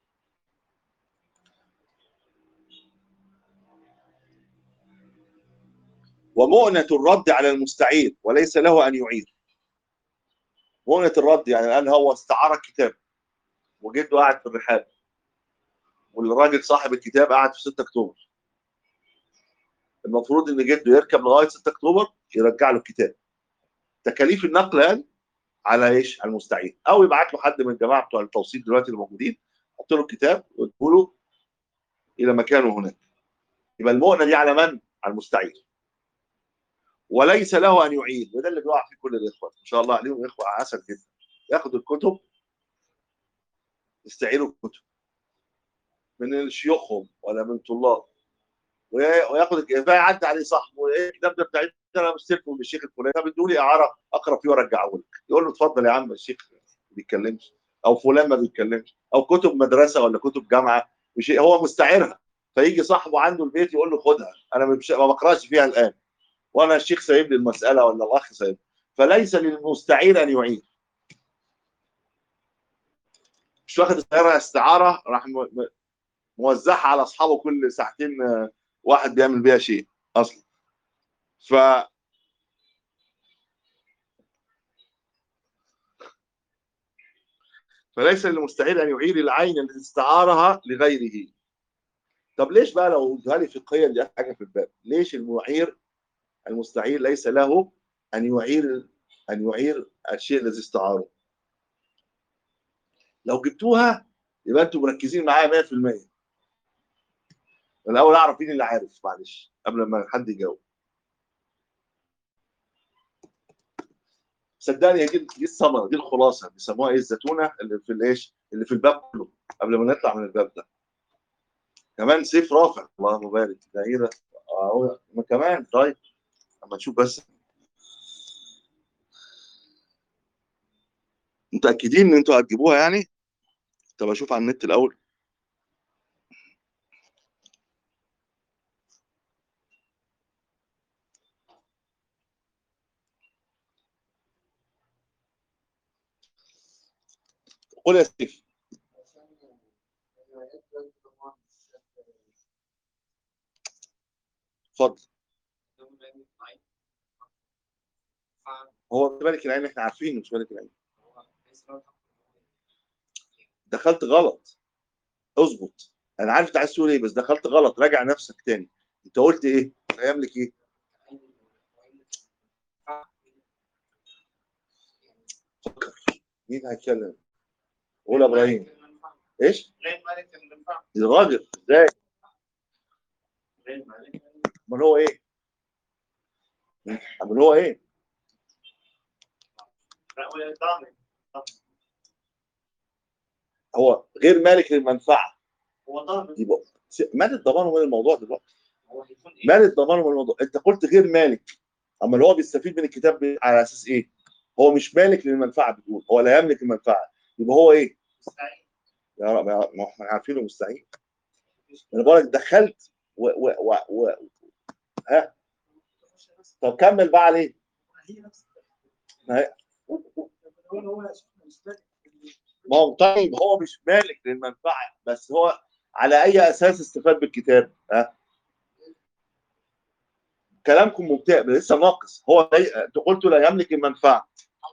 ومؤنة الرد على المستعير وليس له أن يعير مؤنة الرد يعني الآن هو استعار الكتاب وجده قاعد في الرحاب والراجل صاحب الكتاب قاعد في 6 أكتوبر المفروض إن جده يركب لغاية 6 أكتوبر يرجع له الكتاب تكاليف النقل يعني على ايش؟ على المستعير او يبعت له حد من الجماعه بتوع التوصيل دلوقتي اللي موجودين يحط له الكتاب ويديه له الى مكانه هناك يبقى المؤنه دي على من؟ على المستعير وليس له ان يعيد وده اللي بيقع فيه كل الاخوه ان شاء الله عليهم اخوه عسل جدا ياخدوا الكتب يستعيروا الكتب من شيوخهم ولا من طلاب وي- وياخد الكتاب يعدي عليه صاحبه ايه الكتاب ده بتاعي انا مستلفه من الشيخ الفلاني طب ادوا لي اعاره اقرا فيه وارجعه لك يقول له اتفضل يا عم الشيخ ما بيتكلمش او فلان ما بيتكلمش او كتب مدرسه ولا كتب جامعه وشيء هو مستعيرها فيجي صاحبه عنده البيت يقول له خدها انا مش- ما بقراش فيها الان وانا الشيخ سايب لي المساله ولا الاخ سايب فليس للمستعير ان يعيد مش واخد السياره استعاره راح م- م- موزعها على اصحابه كل ساعتين آه، واحد بيعمل بيها شيء اصلا ف فليس للمستعير ان يعير العين التي استعارها لغيره طب ليش بقى لو قلتها لي فقهيا دي حاجه في الباب ليش المعير المستعير ليس له ان يعير ان يعير الشيء الذي استعاره لو جبتوها يبقى انتم مركزين معايا 100% انا الاول اعرف مين اللي عارف معلش قبل ما حد يجاوب صدقني هي دي دي الثمره دي الخلاصه بيسموها ايه الزتونه اللي في الايش اللي في الباب كله قبل ما نطلع من الباب ده كمان سيف رافع اللهم بارك ده ايه ده آه، ما كمان طيب اما نشوف بس متاكدين ان انتوا هتجيبوها يعني طب اشوف على النت الاول قول يا سيف اتفضل هو مالك العين احنا عارفينه مش مالك العين دخلت غلط اظبط انا عارف انت عايز تقول ايه بس دخلت غلط راجع نفسك تاني انت قلت ايه لا يملك ايه فكر مين هيتكلم قول يا ابراهيم ايش الراجل ازاي امال هو ايه امال هو ايه هو غير مالك للمنفعه يبقى مال الضمان هو الموضوع دلوقتي مال الضمان هو الموضوع انت قلت غير مالك اما اللي هو بيستفيد من الكتاب ب- على اساس ايه هو مش مالك للمنفعه بتقول هو لا يملك المنفعه يبقى هو ايه يا رب يا رب ما احنا عارفينه مستحيل انا بقول لك دخلت و, و, و, و ها طب كمل بقى عليه ما هي- ما هو طيب هو مش مالك للمنفعه بس هو على اي اساس استفاد بالكتاب ها كلامكم مبتدئ لسه ناقص هو لا- انت قلت لا يملك المنفعه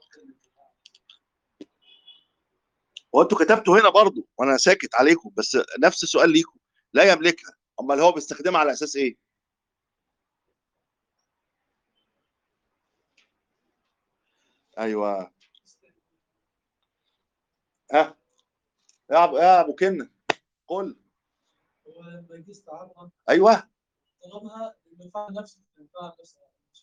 هو انتوا كتبتوا هنا برضو وانا ساكت عليكم بس نفس السؤال ليكم لا يملكها امال هو بيستخدمها على اساس ايه ايوه ها يا ابو يا ابو كنه قل هو لما يجي استعارها ايوه طالما المنفعه نفس المنفعه نفس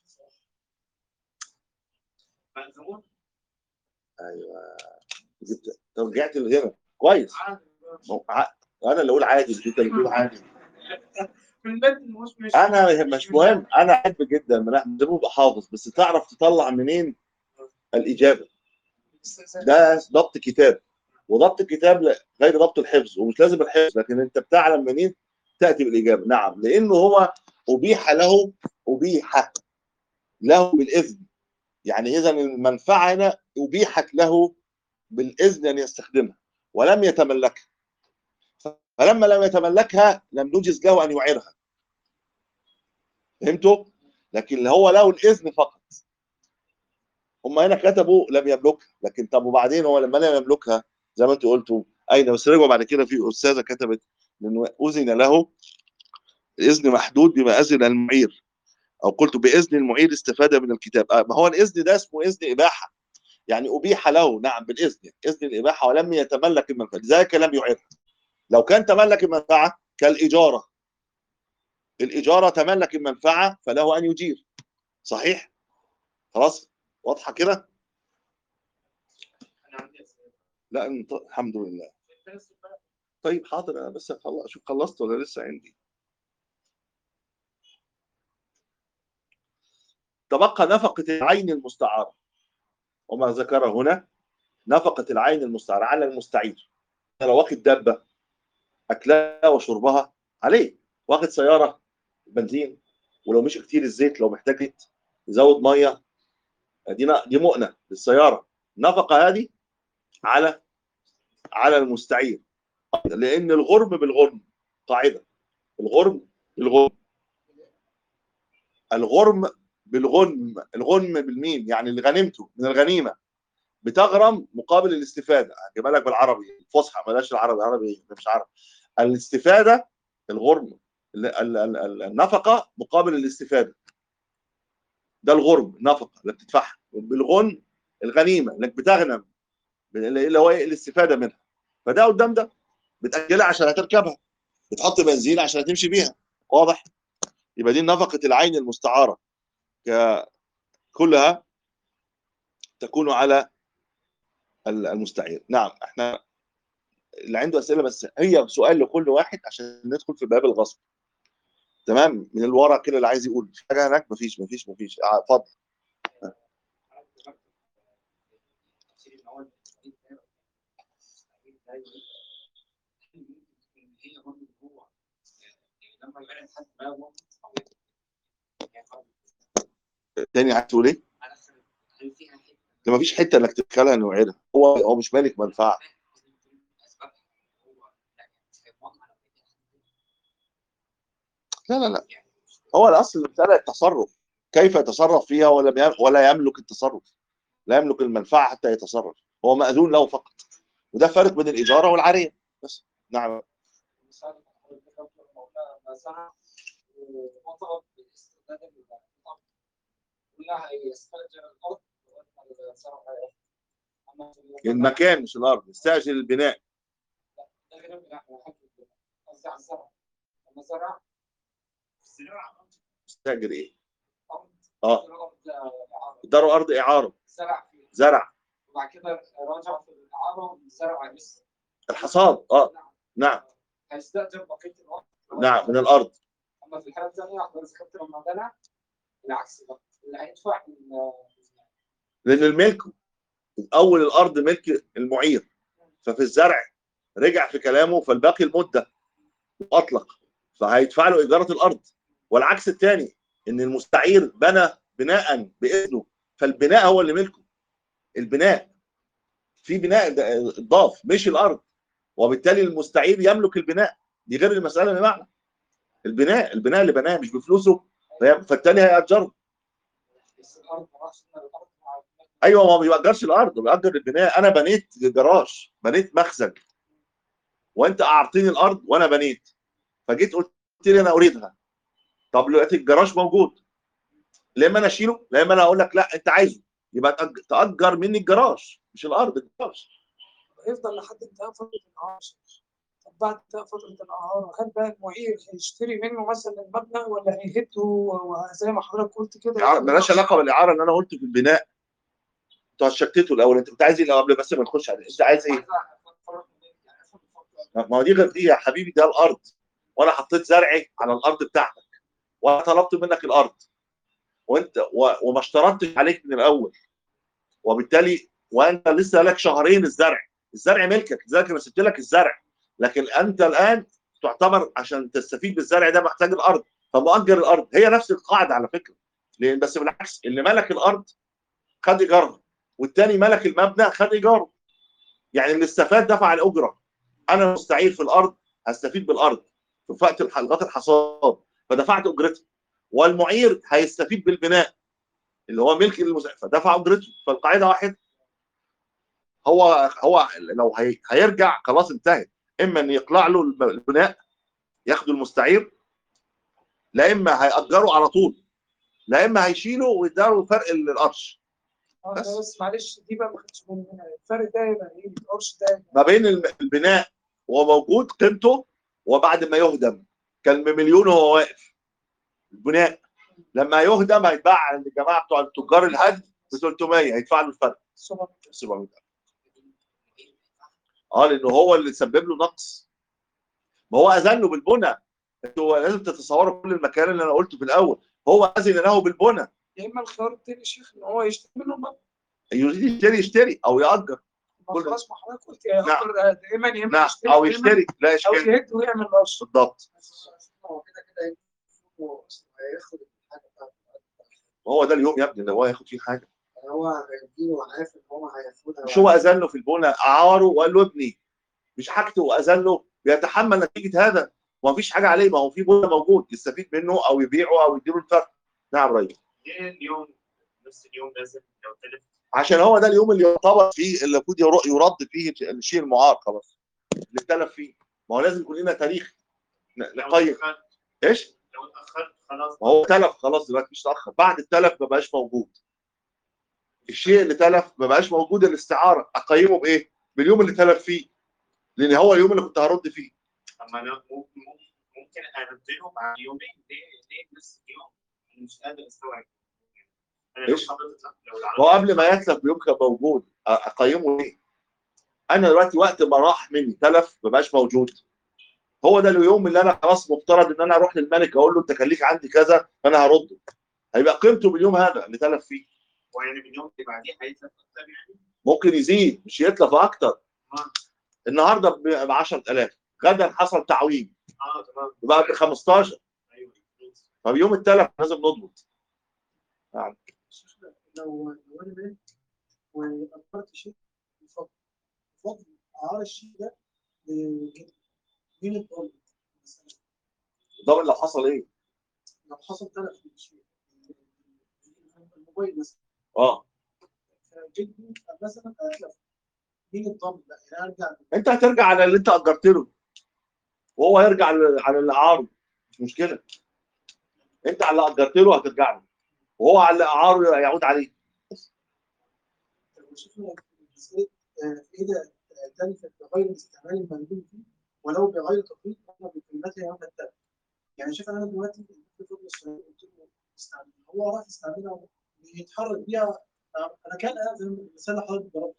ايوه جبت طب رجعت لهنا كويس هو ع- انا اللي اقول عادي مش انت اللي تقول عادي في المتن مش مش انا مش مهم انا احب جدا من احمد ابقى حافظ بس تعرف تطلع منين الاجابه ده ضبط كتاب وضبط الكتاب لا- غير ضبط الحفظ ومش لازم الحفظ لكن انت بتعلم منين تاتي بالاجابه نعم لانه هو ابيح له ابيح له بالاذن يعني اذا المنفعه هنا ابيحت له بالاذن ان يستخدمها ولم يتملكها فلما لم يتملكها لم نجز له ان يعيرها فهمتوا؟ لكن اللي هو له الاذن فقط هم هنا كتبوا لم يملكها لكن طب وبعدين هو لما لم يملكها زي ما انتوا قلتوا اين بس رجعوا بعد كده في استاذه كتبت انه اذن له الاذن محدود بما اذن المعير او قلت باذن المعير استفاد من الكتاب آه، ما هو الاذن ده اسمه اذن اباحه يعني ابيح له نعم بالاذن اذن الاباحه ولم يتملك المنفعه لذلك لم يعيرها لو كان تملك المنفعه كالاجاره الاجاره تملك المنفعه فله ان يجير صحيح خلاص واضحه كده لا انت- الحمد لله طيب حاضر انا بس خلص اشوف خلصت ولا لسه عندي تبقى نفقة العين المستعارة وما ذكر هنا نفقة العين المستعارة على المستعير لو واخد دابة أكلها وشربها عليه واخد سيارة بنزين ولو مش كتير الزيت لو محتاج زيت يزود مية دي دي مؤنة للسيارة النفقة هذه على على المستعير لأن الغرم بالغرم قاعدة الغرم بالغرم الغرم بالغنم الغنم بالميم يعني اللي غنمته من الغنيمه بتغرم مقابل الاستفاده هجيبها لك بالعربي الفصحى بلاش العربي العربي إيه؟ ده مش عربي الاستفاده الغرم ال- ال- ال- ال- النفقه مقابل الاستفاده ده الغرم نفقه اللي بتدفعها بالغنم الغنيمه انك بتغنم اللي هو ايه الاستفاده منها فده قدام ده بتاجلها عشان هتركبها بتحط بنزين عشان هتمشي بيها واضح يبقى دي نفقه العين المستعاره ك- كلها تكون على ال- المستعير نعم احنا اللي عنده اسئله بس هي سؤال لكل واحد عشان ندخل في باب الغصب تمام من الورا كده اللي عايز يقول في حاجه هناك مفيش مفيش مفيش آه، اتفضل هي برضه جوه يعني لما يبعد حد بابه او يعني تاني عايز تقول ايه؟ ادخل هل فيها حته ده مفيش حته انك تدخلها انه يعيدها هو هو مش مالك منفعه اسبابها هو يعني مش هيضمنها لو هي لا لا لا يعني مش هو الاصل المساله التصرف كيف يتصرف فيها ولا يم- ولا يملك التصرف لا يملك المنفعه حتى يتصرف هو ماذون له فقط وده فرق بين الاجاره والعاريه بس نعم مثال حضرتك دكتور مولانا ما زرع وطلب باسترداد الارض كلها يستاجر الارض ويضمن الزرع اما في المكان مش الارض استاجر البناء ده غير لا هو حق البناء. قصدي على الزرع لما زرع الزراعه استاجر ايه؟ ارض اه الارض اعاره اداره ارض اعاره زرع فيها زرع وبعد كده راجع في الاعاره زرع لسه الحصاد اه نعم هيستاجر بقيه الارض نعم من الارض اما في الحاله الثانيه حضرتك ذكرت لما بنى العكس بقى اللي هيدفع ال- لان الملك اول الارض ملك المعير ففي الزرع رجع في كلامه فالباقي المده واطلق فهيدفع له اجاره الارض والعكس الثاني ان المستعير بنى بناء باذنه فالبناء هو اللي ملكه البناء في بناء ده- ضاف مش الارض وبالتالي المستعير يملك البناء دي غير المساله بمعنى البناء البناء اللي بناه مش بفلوسه فهي- فالتاني هيأجره بس الارض ما راحش من الارض مع ايوه ما بيأجرش الارض بيأجر البناء انا بنيت جراج بنيت مخزن وانت اعطيني الارض وانا بنيت فجيت قلت لي انا اريدها طب دلوقتي الجراج موجود لا اما انا اشيله لا اما انا اقول لك لا انت عايزه يبقى تأج- تأجر مني الجراج مش الارض الجراج هيفضل لحد انتهاء فترة الإعارة طب بعد انتهاء فترة الإعارة هل بقى المعير هيشتري منه مثلا المبنى ولا هيهده وزي ما حضرتك قلت كده الإعارة مالهاش علاقه بالاعاره اللي انا قلته في البناء انتوا شتتوا الاول انت كنت عايز ايه قبل بس ما نخش عليه انت عايز ايه؟ ما هو دي غير دي يا حبيبي ده الارض وانا حطيت زرعي على الارض بتاعتك وانا طلبت منك الارض وانت و... وما اشترطتش عليك من الاول وبالتالي وانت لسه لك شهرين الزرع الزرع ملكك لذلك انا سبت لك الزرع لكن انت الان تعتبر عشان تستفيد بالزرع ده محتاج الارض فمؤجر الارض هي نفس القاعده على فكره لان بس بالعكس اللي ملك الارض خد ايجارها والتاني ملك المبنى خد ايجاره يعني اللي استفاد دفع الاجره انا مستعير في الارض هستفيد بالارض في وقت حلقات الحصاد فدفعت اجرتها والمعير هيستفيد بالبناء اللي هو ملك المزارع فدفع اجرته فالقاعده واحد هو هو لو هي هيرجع خلاص انتهت اما ان يقلع له الب- البناء ياخده المستعير لا اما هيأجره على طول لا اما هيشيله ويداله فرق القرش اه بس. ده بس معلش دي بقى ما خدتش بالي منها الفرق ده يبقى ايه القرش ده ما بين الم- البناء وهو موجود قيمته وبعد ما يهدم كان بمليون وهو واقف البناء لما يهدم هيتباع للجماعه بتوع التجار الهدم ب 300 هيدفع له الفرق الصبر 700 اه لانه هو اللي سبب له نقص ما هو اذن له بالبنى انتوا لازم تتصوروا كل المكان اللي انا قلته في الاول هو اذن له بالبنى يا اما الخيار التاني يا شيخ ان هو يشتري منه المبنى يريد يشتري يشتري او ياجر ما كل- خلاص ما حضرتك قلت يا نعم. يأجر دائما يا اما نعم يشتري او دائماً يشتري لا او اشكال يهد ويعمل قرش بالضبط هو كده كده هو هياخد الحاجه بتاعته وهو ده اليوم يا ابني اللي هو هياخد فيه حاجه يعني هو هيديله عارف ان هو هياخدها مش هو اذن له في البنى اعاره وقال له ابني مش حاجته واذن له بيتحمل نتيجه هذا وما فيش حاجه عليه ما هو في بنى موجود يستفيد منه او يبيعه او يديله الفرق نعم ريس ليه اليوم نفس اليوم لازم لو تلف عشان هو ده اليوم اللي يعتبر فيه اللي المفروض ير- يرد فيه الشيء المعار خلاص اللي اتلف فيه ما هو لازم يكون لنا تاريخ ن- لو نقيم اتأخرت ايش؟ لو اتأخرت خلاص ما هو تلف خلاص دلوقتي مش تاخر بعد التلف ما بقاش موجود الشيء اللي تلف ما بقاش موجود الاستعاره اقيمه بايه؟ باليوم اللي تلف فيه لان هو اليوم اللي كنت هرد فيه اما انا ممكن ممكن ممكن ارتبه بعد يومين ليه ليه نفس اليوم انا مش قادر استوعب انا لو إيش؟ حضرتك لو هو العربية قبل ما يتلف بيوم كان موجود أ- اقيمه ايه؟ انا دلوقتي وقت ما راح مني تلف ما بقاش موجود هو ده اليوم اللي انا خلاص مفترض ان انا اروح للملك اقول له انت كان ليك عندي كذا فانا هرده هيبقى قيمته باليوم هذا اللي تلف فيه ويعني باليوم اللي بعديه هيتلف اكتر يعني ممكن يزيد مش يتلف اكتر آه. النهارده ب 10000 غدا حصل تعويم اه تمام يبقى ب 15 ايوه طب يوم التلف لازم نضبط لو لو انا مات وقدرت شيء بفضل بفضل عار الشيء ده ل- مين الضامن مثلا ضامن لو حصل ايه؟ لو حصل تلف في الشيء الموبايل مثلا اه جدي مثلا اتلف مين الضامن بقى يعني ارجع انت هترجع على اللي انت اجرت له وهو هيرجع على على اللي اعاره مش مشكله انت على اللي اجرت له هترجع له وهو على اللي اعاره يعود عليه شفنا مسألة آه، إذا تلفت بغير استعمال المندوب فيه ولو بغير تطبيق قام بكلمتها يوم التلف. يعني شوف أنا دلوقتي في فضل السؤال قلت له استعمل هو راح يستعملها يتحرك بيها أنا كان أنا زي المثال اللي حضرتك ضربته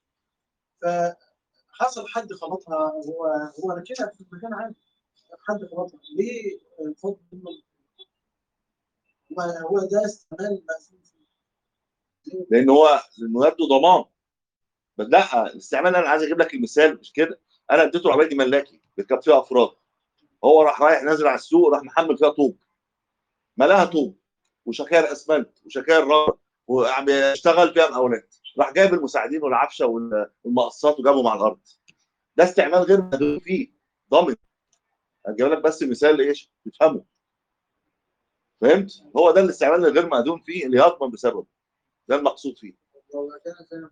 فحصل حد خبطها هو هو أنا كده في المكان عادي حد خبطها ليه آه، فضل منه هو هو ده استعمال مأثور فيه ليه؟ لان هو لانه يبدو ضمان بس لا الاستعمال انا عايز اجيب لك المثال مش كده انا اديته العربيه دي ملاكي بيركب فيها افراد هو راح رايح نازل على السوق راح محمل فيها طوب ملاها طوب وشكاير اسمنت وشكاير رمل وبيشتغل فيها مقاولات راح جايب المساعدين والعفشه وال- والمقصات وجابهم على الارض ده استعمال غير مدعو فيه ضامن هجيب لك بس مثال ايش تفهمه فهمت هو ده الاستعمال الغير مأذون فيه اللي يضمن بسببه ده المقصود فيه لو كان فعلا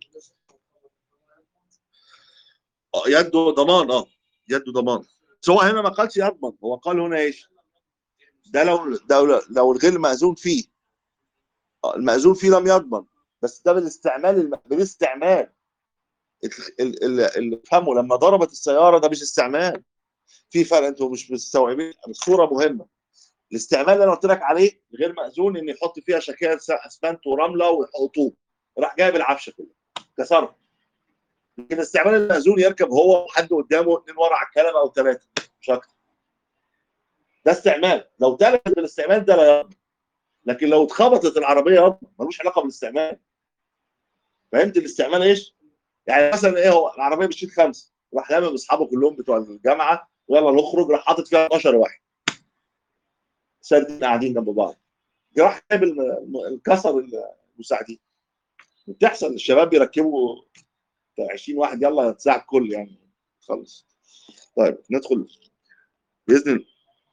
آه، يده ضمان اه يده ضمان بس هو هنا ما قالش يضمن هو قال هنا ايش ده لو ده لو الغير مأذون فيه آه، المأذون فيه لم يضمن بس ده بالاستعمال الم- بالاستعمال ال- ال- ال- اللي فهموا لما ضربت السياره ده مش استعمال في فرق انتوا مش مستوعبين الصوره مهمه الاستعمال اللي انا قلت لك عليه غير مأذون ان يحط فيها شكاير س- اسمنت ورمله وطوب راح جايب العفشه كلها كسرها لكن الاستعمال المأذون يركب هو وحد قدامه اثنين ورا على الكنبه او ثلاثه مش اكتر ده استعمال لو تلف بالاستعمال ده لا يضمن لكن لو اتخبطت العربيه يضمن ملوش علاقه بالاستعمال فهمت الاستعمال ايش؟ يعني مثلا ايه هو العربيه بتشيل خمسه راح لامم اصحابه كلهم بتوع الجامعه ويلا نخرج راح حاطط فيها 12 واحد ساردين قاعدين جنب بعض راح جايب الم- الم- الكسر المساعدين بتحصل الشباب بيركبوا بتاع 20 واحد يلا تساعد الكل يعني خلص طيب ندخل باذن الله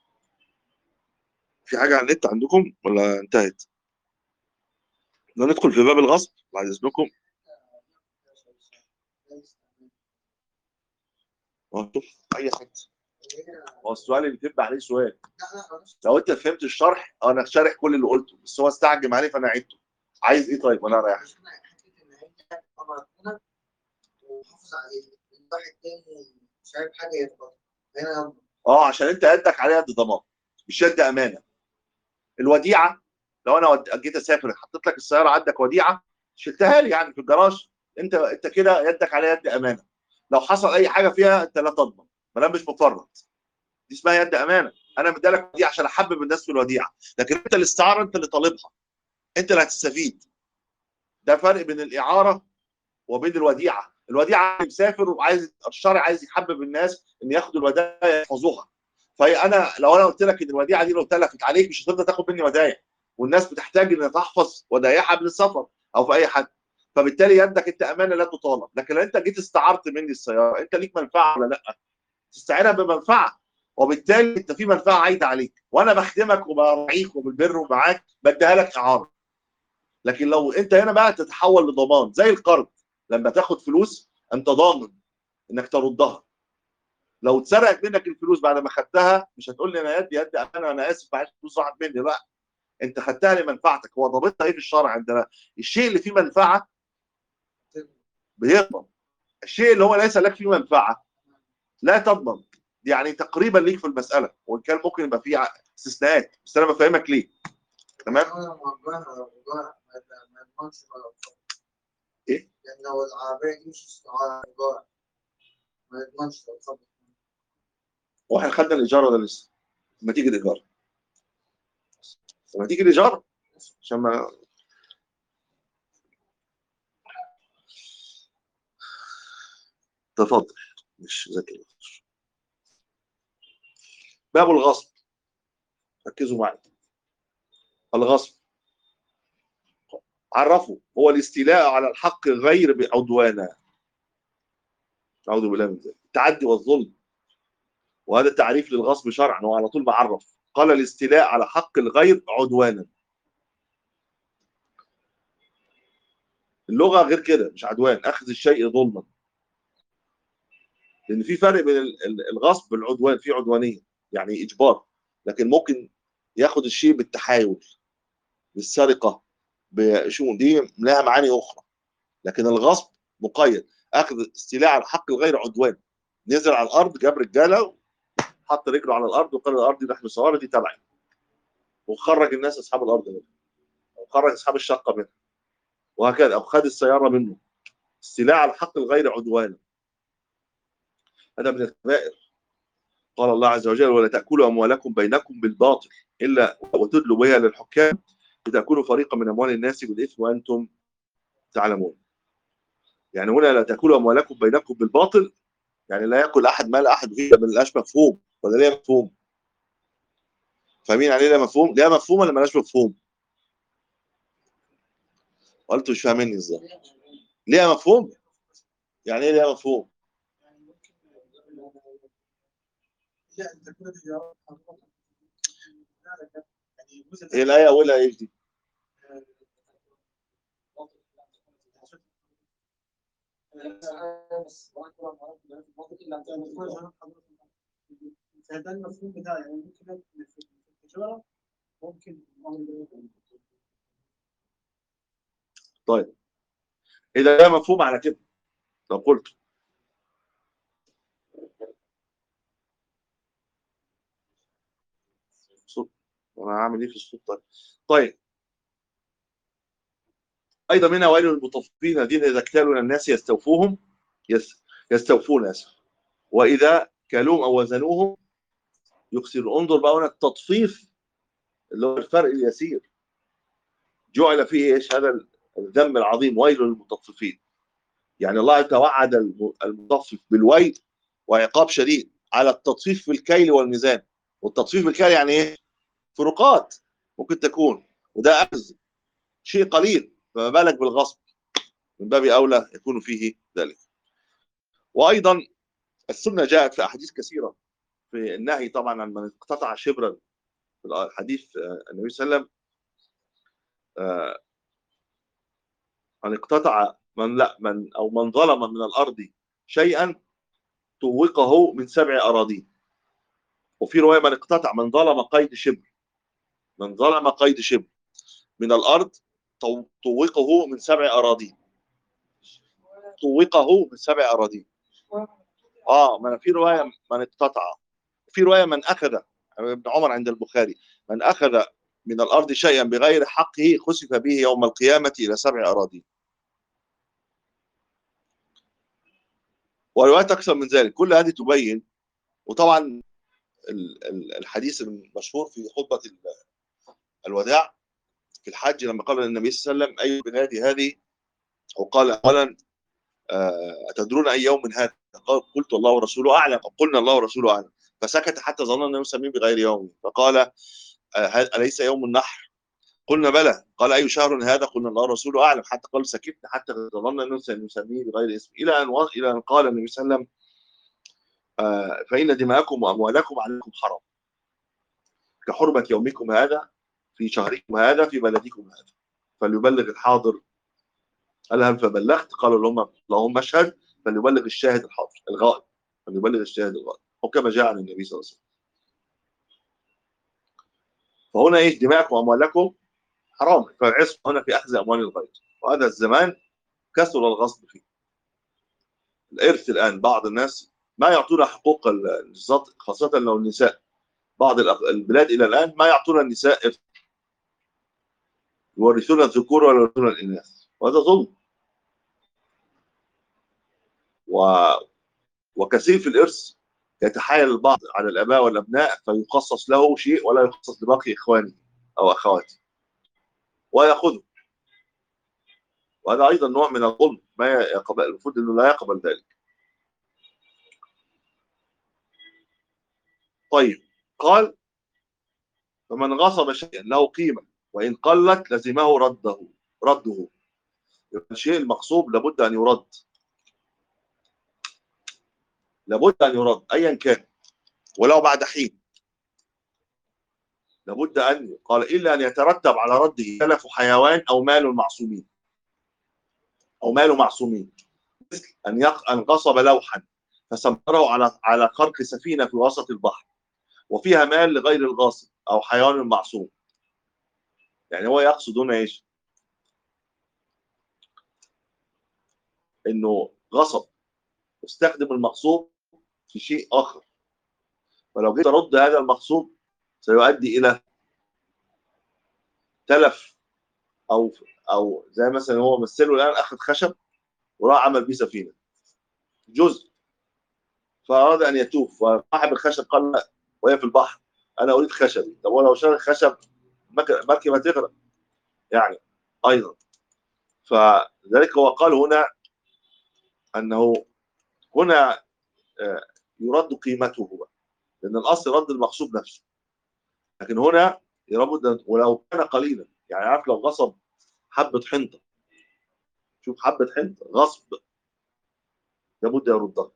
في حاجه على النت عندكم ولا انتهت؟ ندخل في باب الغصب بعد اذنكم اه شوف اي حاجه هو السؤال اللي بتبقى عليه سؤال لو انت فهمت الشرح انا شارح كل اللي قلته بس هو استعجم عليه فانا عدته عايز ايه طيب وانا رايح وحافظ عليه الواحد تاني مش عارف حاجه يخبط هنا اه عشان انت يدك عليها يد ضمان مش يد امانه الوديعه لو انا ود- جيت اسافر حطيت لك السياره عندك وديعه شلتها لي يعني في الجراج انت انت كده يدك عليها يد امانه لو حصل اي حاجه فيها انت لا تضمن ما دام مش مفرط دي اسمها يد امانه انا مديلك وديعه عشان احبب الناس في الوديعه لكن انت الاستعاره انت اللي طالبها انت اللي هتستفيد ده فرق بين الاعاره وبين الوديعه الوديعه مسافر وعايز الشرع عايز يحبب الناس ان ياخدوا الودائع يحفظوها فهي انا لو انا قلت لك ان الوديعه دي لو تلفت عليك مش هتقدر تاخد مني ودائع والناس بتحتاج ان تحفظ ودائعها قبل السفر او في اي حد فبالتالي يدك انت امانه لا تطالب لكن لو انت جيت استعرت مني السياره انت ليك منفعه ولا لا تستعيرها بمنفعه وبالتالي انت في منفعه عايده عليك وانا بخدمك وبراعيك وبالبر ومعاك بديها لك اعاره لكن لو انت هنا بقى تتحول لضمان زي القرض لما تاخد فلوس انت ضامن انك تردها لو اتسرقت منك الفلوس بعد ما خدتها مش هتقول لي انا يدي يدي انا انا اسف معلش فلوس راحت مني لا انت خدتها لمنفعتك هو ضابطها ايه في الشرع عندنا الشيء اللي فيه منفعه بيضمن الشيء اللي هو ليس لك فيه منفعه لا تضمن يعني تقريبا ليك في المساله وان كان ممكن يبقى فيه استثناءات بس انا بفهمك ليه تمام انا موجهها موجهها ما يضمنش ولا إيه؟ يعني لو العربيه دي مش استعاره ايجار ما يضمنش لو خبط واحنا خدنا الايجار ولا لسه؟ لما تيجي الايجار لما تيجي الايجار عشان ما تفضل مش زكي الفطر باب الغصب ركزوا معي الغصب عرفوا هو الاستيلاء على الحق غير بعدوانا أعوذ بالله من ذلك التعدي والظلم وهذا تعريف للغصب شرعا هو على طول معرف قال الاستيلاء على حق الغير عدوانا اللغة غير كده مش عدوان أخذ الشيء ظلما لأن في فرق بين ال- ال- الغصب والعدوان في عدوانية يعني إجبار لكن ممكن ياخد الشيء بالتحايل بالسرقة بشو دي لها معاني أخرى لكن الغصب مقيد أخذ استيلاء على حق الغير عدوان نزل على الأرض جاب رجالة حط رجله على الأرض وقال الأرض دي لحم سوارة دي تبعي وخرج الناس أصحاب الأرض منها وخرج أصحاب الشقة منها وهكذا أو خد السيارة منه استيلاء على حق الغير عدوانا هذا من الكبائر قال الله عز وجل ولا تأكلوا أموالكم بينكم بالباطل إلا وتدلوا بها للحكام لتأكلوا فريقا من أموال الناس بالإثم وأنتم تعلمون يعني هنا لا تأكلوا أموالكم بينكم بالباطل يعني لا يأكل أحد مال أحد فيه ما لهاش مفهوم ولا ليه مفهوم فاهمين يعني إيه لها مفهوم؟ ليها مفهوم ولا ملهاش مفهوم؟ قلت مش فاهميني ازاي ليها مفهوم؟ يعني ايه ليها مفهوم؟ يعني ممكن لا انت كده تجارة حضرتك لا لا لا. يعني الجزء ده هي الآية أولها إيه دي؟ فده المفهوم بتاعي يعني ممكن في التجارة ممكن إذا ليها مفهوم على كده لو قلت صوت وانا هعمل ايه في الصوت طيب طيب ايضا منها ويل للمطففين الذين اذا اكتالوا من الناس يستوفوهم يس يستوفون اسف واذا كالوهم او وزنوهم يخسرون انظر بقى هنا التطفيف اللي هو الفرق اليسير جعل فيه ايش هذا الذنب العظيم ويل للمطففين يعني الله توعد الم- المطفف بالويل وعقاب شديد على التطفيف في الكيل والميزان والتطفيف بالكيل يعني ايه فروقات ممكن تكون وده اخذ شيء قليل فما بالك بالغصب من باب اولى يكون فيه ذلك وايضا السنه جاءت في احاديث كثيره في النهي طبعا عن من اقتطع شبرا في الحديث آه، النبي صلى الله عليه وسلم آه، من اقتطع من لا من او من ظلم من الارض شيئا طوقه من سبع اراضين وفي روايه من اقتطع من ظلم قيد شبر من ظلم قيد شبر من الارض طو- طوقه من سبع اراضين طوقه من سبع اراضين اه ما أنا في روايه من اقتطع في روايه من اخذ ابن عمر عند البخاري من اخذ من الارض شيئا بغير حقه خسف به يوم القيامه الى سبع اراضين وروايات اكثر من ذلك كل هذه تبين وطبعا ال- ال- الحديث المشهور في خطبه ال- الوداع في الحج لما قال النبي صلى الله عليه وسلم اي بلادي هذه وقال اولا آه، اتدرون اي يوم من هذا قال قلت الله ورسوله اعلم قلنا الله ورسوله اعلم فسكت حتى ظننا انه يسميه بغير يوم فقال آه، هل- اليس يوم النحر قلنا بلى قال اي شهر هذا قلنا الله ورسوله اعلم حتى قال سكتنا حتى ظننا انه سنسميه بغير اسم الى ان و- الى ان قال النبي صلى الله عليه وسلم آه، فان دماءكم واموالكم عليكم حرام كحرمه يومكم هذا في شهركم هذا في بلدكم هذا فليبلغ الحاضر قال هل فبلغت قالوا لهم اللهم اشهد فليبلغ الشاهد الحاضر الغائب فليبلغ الشاهد الغائب وكما جاء عن النبي صلى الله عليه وسلم فهنا ايش دماءكم واموالكم حرام فالعصم هنا في اخذ اموال الغير وهذا الزمان كثر الغصب فيه الارث الان بعض الناس ما يعطون حقوق النساء خاصه لو النساء بعض الأخ- البلاد الى الان ما يعطون النساء ارث يورثون الذكور ولا يورثون الاناث وهذا ظلم و... وكثير في الارث يتحايل البعض على الاباء والابناء فيخصص له شيء ولا يخصص لباقي اخوانه او اخواته وياخذه وهذا ايضا نوع من الظلم ما يقبل المفروض انه لا يقبل ذلك طيب قال فمن غصب شيئا له قيمه وان قلت لزمه رده رده يبقى الشيء المغصوب لابد ان يرد لابد ان يرد ايا كان ولو بعد حين لابد ان قال الا ان يترتب على رده تلف حيوان او مال معصومين او مال معصومين مثل ان يق... ان غصب لوحا فسمره على على خرق سفينه في وسط البحر وفيها مال لغير الغاصب او حيوان معصوم يعني هو يقصد هنا ايش؟ انه غصب واستخدم المغصوب في شيء اخر فلو جيت ارد هذا المغصوب سيؤدي الى تلف او او زي مثلا هو مثله الان اخذ خشب وراح عمل بيه سفينه جزء فاراد ان يتوب فصاحب الخشب قال لا وهي في البحر انا اريد خشب طب ولو شال الخشب مك- مركبه تغرق يعني ايضا فذلك هو قال هنا انه هنا آه، يرد قيمته بقى لان الاصل رد المغصوب نفسه لكن هنا لابد ولو كان قليلا يعني عارف لو غصب حبه حنطه شوف حبه حنطه غصب لابد يردها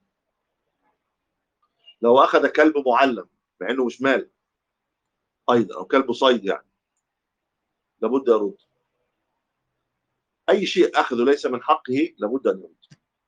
لو اخذ كلب معلم مع انه مش مال ايضا او كلب صيد يعني لابد يرد اي شيء اخذه ليس من حقه لابد ان يرد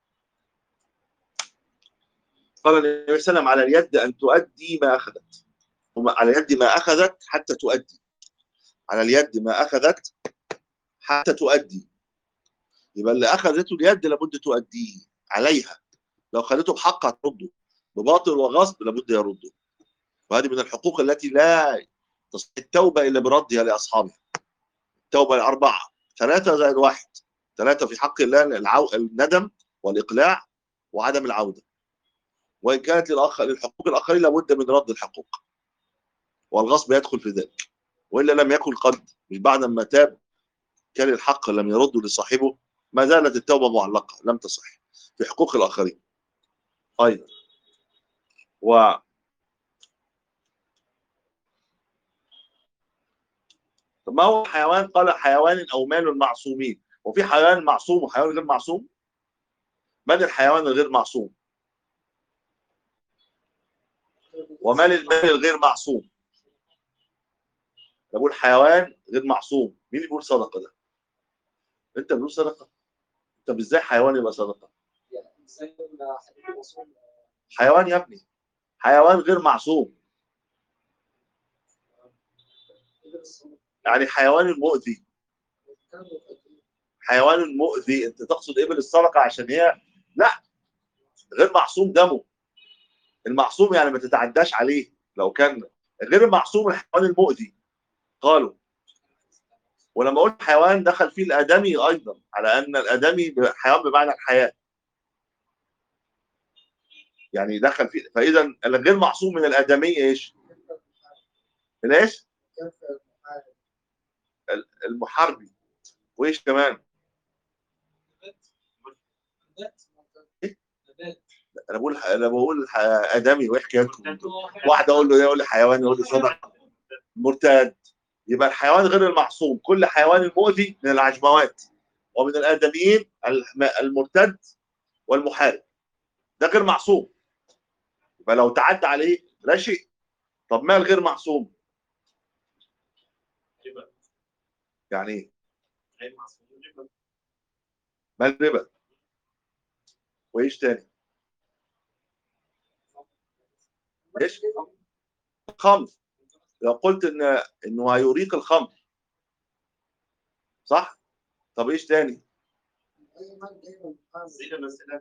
قال النبي صلى الله عليه وسلم على اليد ان تؤدي ما اخذت وما- على اليد ما اخذت حتى تؤدي على اليد ما اخذت حتى تؤدي يبقى اللي اخذته اليد لابد تؤديه عليها لو خدته بحق هترده بباطل وغصب لابد يرده وهذه من الحقوق التي لا تصح التوبه الا بردها لاصحابها التوبه الاربعه ثلاثه زائد واحد ثلاثه في حق الله العو... الندم والاقلاع وعدم العوده وان كانت للأخ... للحقوق الاخرين لابد من رد الحقوق والغصب يدخل في ذلك والا لم يكن قد مش بعد ما تاب كان الحق لم يرد لصاحبه ما زالت التوبه معلقه لم تصح في حقوق الاخرين ايضا و طب ما هو حيوان قال حيوان او مال معصومين وفي حيوان معصوم وحيوان غير معصوم من الحيوان الغير معصوم ومال المال الغير معصوم بقول حيوان غير معصوم مين اللي بيقول صدقه ده انت بتقول صدقه طب ازاي حيوان يبقى صدقه يعني زي ما حديث الرسول حيوان يا ابني حيوان غير معصوم ابن الصلاة يعني حيوان مؤذي كان حيوان مؤذي انت تقصد ابل الصدقه عشان هي لا غير معصوم دمه المعصوم يعني ما تتعداش عليه لو كان غير المعصوم الحيوان المؤذي قالوا ولما قلت حيوان دخل فيه الادمي ايضا على ان الادمي حيوان بمعنى الحياه يعني دخل فيه فاذا الغير معصوم من الادمي ايش؟ الايش؟ المحاربي وايش كمان؟ نبات إيه؟ نبات انا بقول انا بقول ح- ادمي وايه حكايتكم واحد اقول له ايه يقول لي حيوان يقول لي صدق مرتد يبقى الحيوان غير المعصوم كل حيوان مؤذي من العجموات ومن الادميين الم- المرتد والمحارب ده غير معصوم يبقى لو تعدى عليه لا شيء طب ما الغير معصوم ربا يعني ايه غير معصوم ربا ما الربا وايش تاني ايش خمر لو قلت ان انه هيريق الخمر صح طب ايش تاني اي مال جاي من محامي الزنا مثلا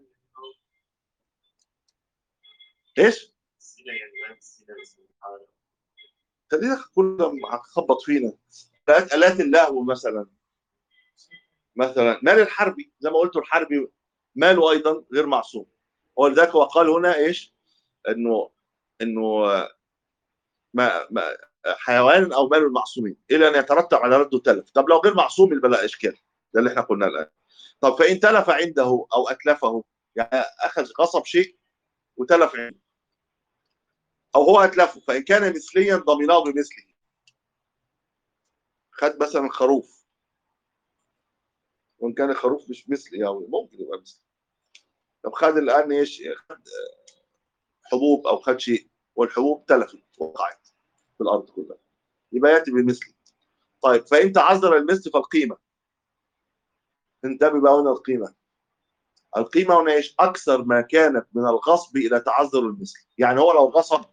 ايش الزنا يعني ما الزنا اسمه محارم خلينا كل هتخبط فينا آلات آلات اللهو مثلا مثلا مال الحربي زي ما قلت الحربي ماله ايضا غير معصوم ولذلك هو قال هنا ايش انه انه ما, ما حيوان او مال المعصومين الى ان يترتب على رده تلف طب لو غير معصوم يبقى لا اشكال ده اللي احنا قلناه الان طب فان تلف عنده او اتلفه يعني اخذ غصب شيء وتلف عنده او هو اتلفه فان كان مثليا ضمناه بمثله خد مثلا خروف وان كان الخروف مش مثلي يعني ممكن يبقى مثلي طب خد الان ايش خد حبوب او خد شيء والحبوب تلفت وقعت في الارض كلها يبقى ياتي بمثله طيب فان تعذر المثل فالقيمه انتبه بقى هنا القيمه القيمه هنا ايش اكثر ما كانت من الغصب الى تعذر المثل يعني هو لو غصب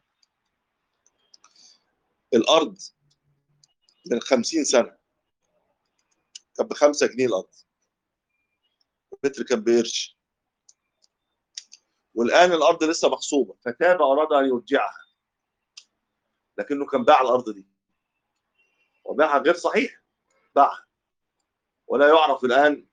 الارض من 50 سنه كان ب 5 جنيه الارض المتر كان بقرش والان الارض لسه مغصوبه فتاب اراد ان يرجعها لكنه كان باع الارض دي وباعها غير صحيح باعها ولا يعرف الان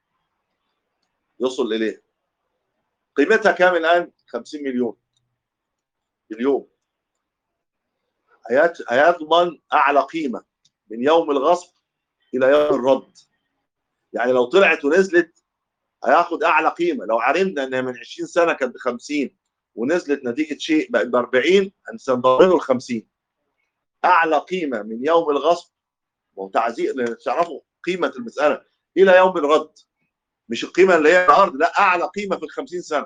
يصل اليه قيمتها كام الان 50 مليون اليوم هيات- هيضمن اعلى قيمه من يوم الغصب الى يوم الرد يعني لو طلعت ونزلت هياخد اعلى قيمه لو عرفنا انها من 20 سنه كانت ب 50 ونزلت نتيجه شيء بقت ب 40 هنضمنه ال 50 اعلى قيمه من يوم الغصب وتعزيق لان تعرفوا قيمه المساله الى يوم الرد مش القيمه اللي هي النهارده لا اعلى قيمه في ال 50 سنه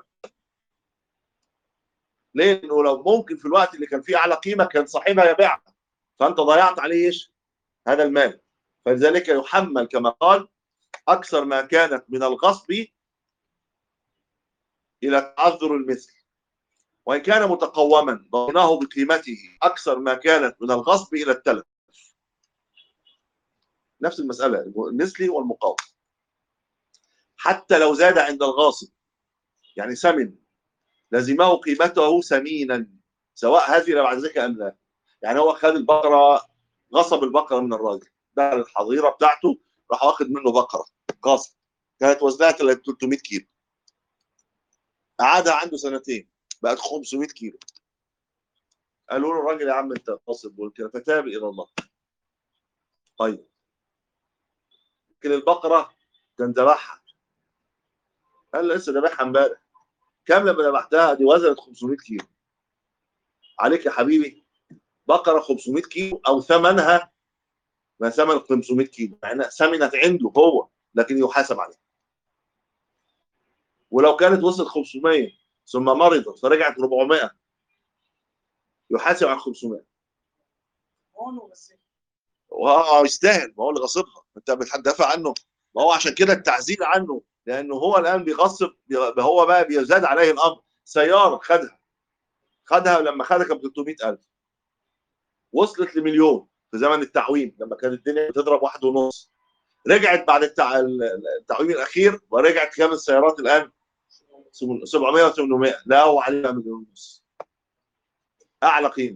ليه؟ لانه لو ممكن في الوقت اللي كان فيه اعلى قيمه كان صاحبها يبيعها فانت ضيعت عليه ايش؟ هذا المال فلذلك يحمل كما قال اكثر ما كانت من الغصب الى تعذر المثل وان كان متقوما ضمناه بقيمته اكثر ما كانت من الغصب الى التلف نفس المساله المثلي والمقاوم حتى لو زاد عند الغاصب يعني سمن لزمه قيمته ثمينا سواء هزل بعد ذلك ام لا يعني هو خد البقره غصب البقره من الراجل ده الحظيره بتاعته راح واخد منه بقره غصب كانت وزنها 300 كيلو قعدها عنده سنتين بقت 500 كيلو قالوا له الراجل يا عم انت غاصب وكده فتاب الى الله طيب لكن البقره كان ذبحها قال له لسه ذبحها امبارح كام لما ذبحتها دي وزنت 500 كيلو عليك يا حبيبي بقره 500 كيلو او ثمنها ما ثمن 500 كيلو يعني ثمنت عنده هو لكن يحاسب عليها ولو كانت وصلت 500 ثم مرضت فرجعت 400 يحاسب على 500 هون بس وهو يستاهل ما هو اللي غصبها انت بتدافع عنه ما هو عشان كده التعزيز عنه لانه هو الان بيغصب هو بقى بيزداد عليه الامر سياره خدها خدها لما خدها كانت ب 300000 وصلت لمليون في زمن التعويم لما كانت الدنيا بتضرب واحد ونص رجعت بعد التع... التعويم الاخير ورجعت كام السيارات الان 700 و 800 لا هو عليها مليون ونص اعلى قيمه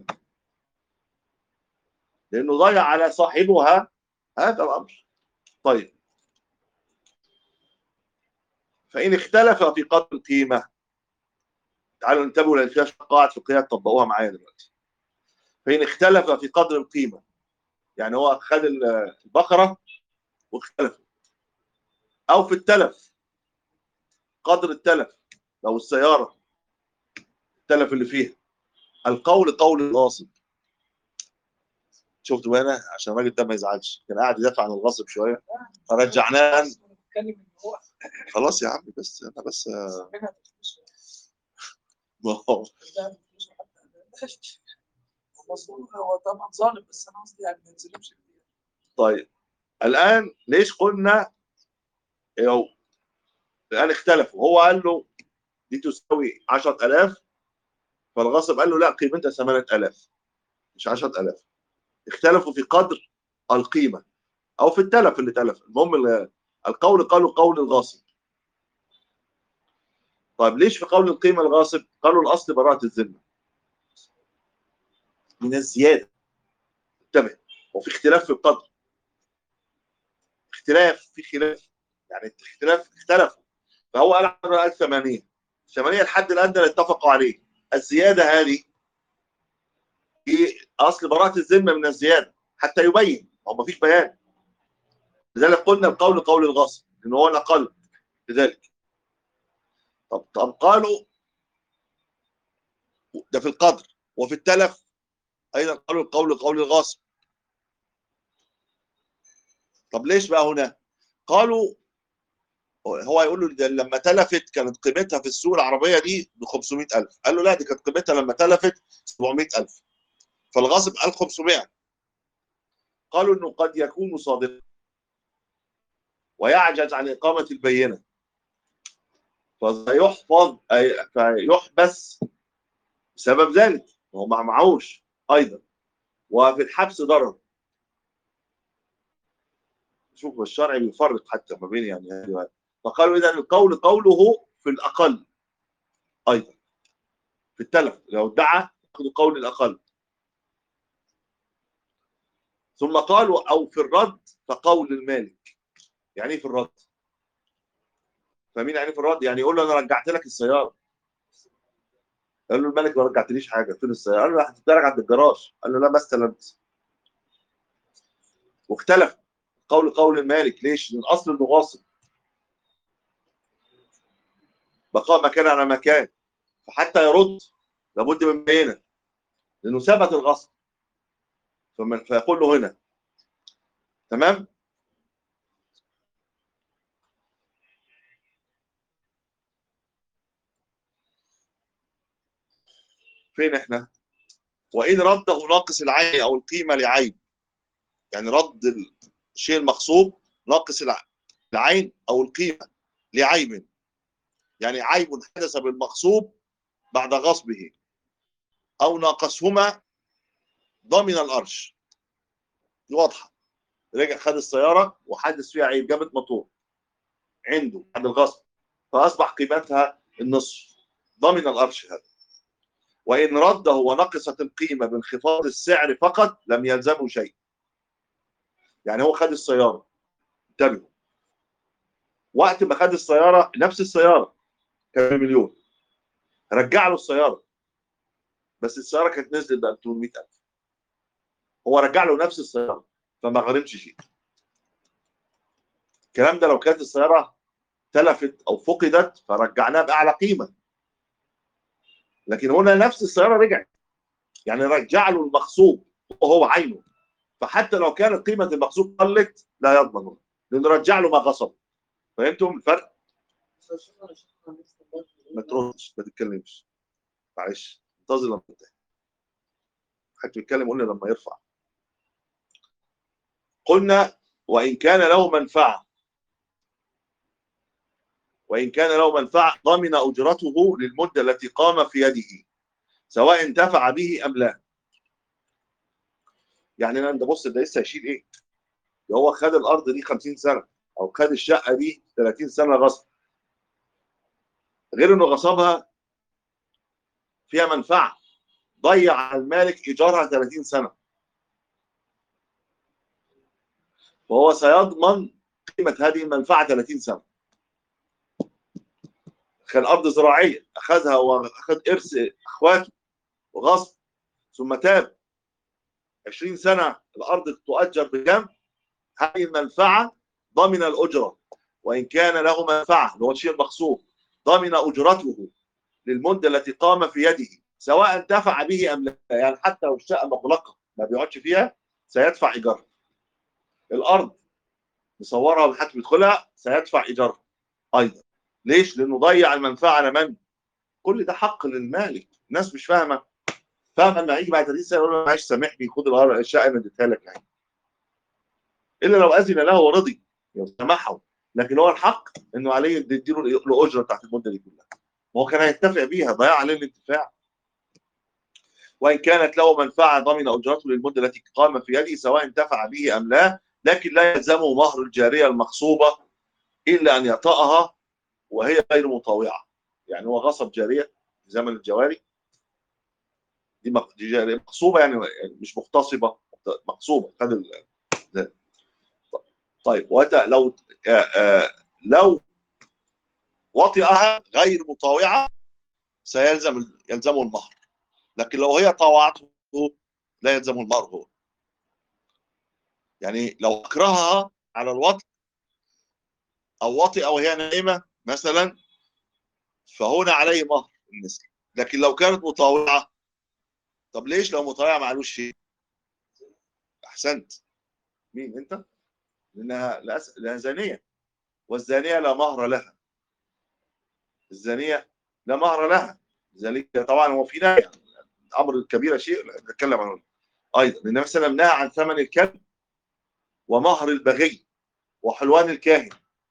لانه ضيع على صاحبها هذا الامر طيب فان اختلف في قدر القيمه تعالوا انتبهوا لان فيها قواعد فقهيه تطبقوها معايا دلوقتي فان اختلف في قدر القيمه يعني هو خد البقره واختلف او في التلف قدر التلف لو السياره التلف اللي فيها القول قول الغاصب شفتوا بقى انا عشان الراجل ده ما يزعلش كان قاعد يدافع عن الغاصب شويه فرجعناه بتتكلم ان هو خلاص يا عم بس انا بس منها بفلوس ما هو ده بفلوس حتى مظلوم هو طبعا ظالم بس انا قصدي يعني ما ينزلوش طيب الان ليش قلنا يو الان اختلفوا هو قال له دي تساوي 10000 فالغاصب قال له لا قيمتها 8000 مش 10000 اختلفوا في قدر القيمه او في التلف اللي تلف المهم ال- القول قالوا قول الغاصب طيب ليش في قول القيمه الغاصب قالوا الاصل براءه الذمه من الزياده انتبه وفي اختلاف في القدر اختلاف في خلاف يعني اختلاف اختلفوا فهو قال عن رأي الثمانية الثمانية الحد الأدنى اللي اتفقوا عليه الزيادة هذه هي أصل براءة الذمة من الزيادة حتى يبين هو ما فيش بيان لذلك قلنا القول قول الغاصب إن هو الأقل لذلك طب طب قالوا ده في القدر وفي التلف ايضا قالوا القول قول الغاصب طب ليش بقى هنا قالوا هو يقول له ده لما تلفت كانت قيمتها في السوق العربيه دي ب 500000 قال له لا دي كانت قيمتها لما تلفت 700000 فالغاصب قال 500 قالوا انه قد يكون صادقا ويعجز عن اقامه البينه فيحفظ أي فيحبس بسبب ذلك هو ما معهوش ايضا وفي الحبس ضرر شوف الشرع بيفرق حتى ما بين يعني هذه وهذه. فقالوا اذا القول قوله في الاقل ايضا في التلف لو ادعى ياخذ قول الاقل ثم قالوا او في الرد فقول المالك يعني ايه في الرد فمين يعني إيه في الرد يعني يقول له انا رجعت لك السياره قال له الملك ما رجعتليش حاجه فين السياره قال له حطيتها لك عند الجراج قال له لا ما استلمت واختلف قول قول المالك ليش؟ من اصل انه غاصب بقاء مكان على مكان فحتى يرد لابد من بينه لانه ثبت الغصب فمن فيقول له هنا تمام فين احنا وان رده ناقص العين او القيمه لعيب يعني رد الشيء المغصوب ناقص الع- العين او القيمه لعيب يعني عيب حدث بالمغصوب بعد غصبه او ناقصهما ضمن الارش دي واضحه رجع خد السياره وحدث فيها عيب جابت موتور عنده بعد الغصب فاصبح قيمتها النصف ضمن الارش هذا وان رده ونقصت القيمه بانخفاض السعر فقط لم يلزمه شيء يعني هو خد السياره انتبهوا وقت ما خد السياره نفس السياره كان بمليون رجع له السياره بس السياره كانت نزلت ب 800000 هو رجع له نفس السياره فما غرمش شيء الكلام ده لو كانت السياره تلفت او فقدت فرجعناها باعلى قيمه لكن هنا نفس السياره رجعت يعني رجع له المغصوب وهو عينه فحتى لو كانت قيمه المغصوب قلت لا يضمن هنا لانه رجع له ما غصب فهمتم الفرق؟ ما تردش ما تتكلمش معلش انتظر لما تنتهي حد بيتكلم قلنا لما يرفع قلنا وان كان له منفعه وان كان له منفعه ضمن اجرته للمده التي قام في يده سواء انتفع به ام لا يعني انا ده بص ده لسه هيشيل ايه ده هو خد الارض دي 50 سنه او خد الشقه دي 30 سنه غصب غير انه غصبها فيها منفعه ضيع على المالك ايجارها 30 سنه وهو سيضمن قيمه هذه المنفعه 30 سنه كان ارض زراعيه اخذها واخذ ارث اخواته وغصب ثم تاب 20 سنه الارض تؤجر بكم؟ هذه المنفعه ضمن الاجره وان كان له منفعه اللي هو الشيء المغصوب ضمن اجرته للمده التي قام في يده سواء انتفع به ام لا يعني حتى لو الشقه مغلقه ما بيقعدش فيها سيدفع ايجارها الارض مصورها وحد بيدخلها سيدفع ايجارها ايضا ليش؟ لانه ضيع المنفعه على من؟ كل ده حق للمالك الناس مش فاهمه فاهمه لما يجي بعد 30 سنه يقول له معلش سامحني خد الأر- الشقه انا اديتها لك يعني الا لو اذن له ورضي سمحه لكن هو الحق انه عليه يديله الاجره بتاعت المده دي كلها ما هو كان هينتفع بيها ضيع عليه الانتفاع وان كانت له منفعه ضمن اجرته للمده التي قام في يده سواء انتفع به ام لا لكن لا يلزمه مهر الجاريه المغصوبه الا ان يطأها وهي غير مطاوعه يعني هو غصب جاريه في زمن الجواري دي مق- دي جارية مغصوبه يعني مش مغتصبه مغصوبه خد ال- ده. طيب وت لو آه، آه، لو وطئها غير مطاوعه سيلزم يلزمه المهر لكن لو هي طاوعته لا يلزمه المهر هو يعني لو اكرهها على الوطء او وطئ وهي نائمه مثلا فهنا عليه مهر النساء لكن لو كانت مطاوعه طب ليش لو مطيع معلوش شيء احسنت مين انت لانها لأس... لأنها زانيه والزانيه لا مهر لها الزانيه لا مهر لها ذلك طبعا هو في نهي امر الكبيره شيء نتكلم عنه ايضا النبي صلى الله عليه وسلم نهى عن ثمن الكلب ومهر البغي وحلوان الكاهن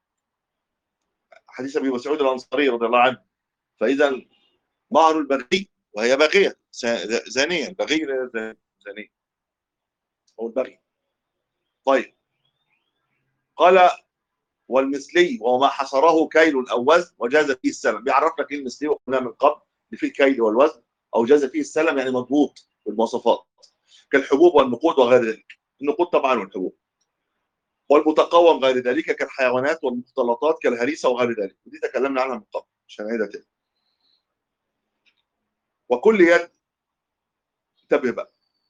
حديث ابي مسعود الانصاري رضي الله عنه فاذا مهر البغي وهي باغيه ز- زانيه البغي لا زانيه او البغي طيب قال والمثلي وهو ما حصره كيل او وزن وجاز فيه السلم بيعرف لك ايه المثلي وقلنا من قبل اللي فيه الكيل والوزن او جاز فيه السلم يعني مضبوط بالمواصفات كالحبوب والنقود وغير ذلك النقود طبعا والحبوب والمتقوم غير ذلك كالحيوانات والمختلطات كالهريسه وغير ذلك ودي تكلمنا عنها من قبل مش هنعيدها تاني وكل يد انتبه بقى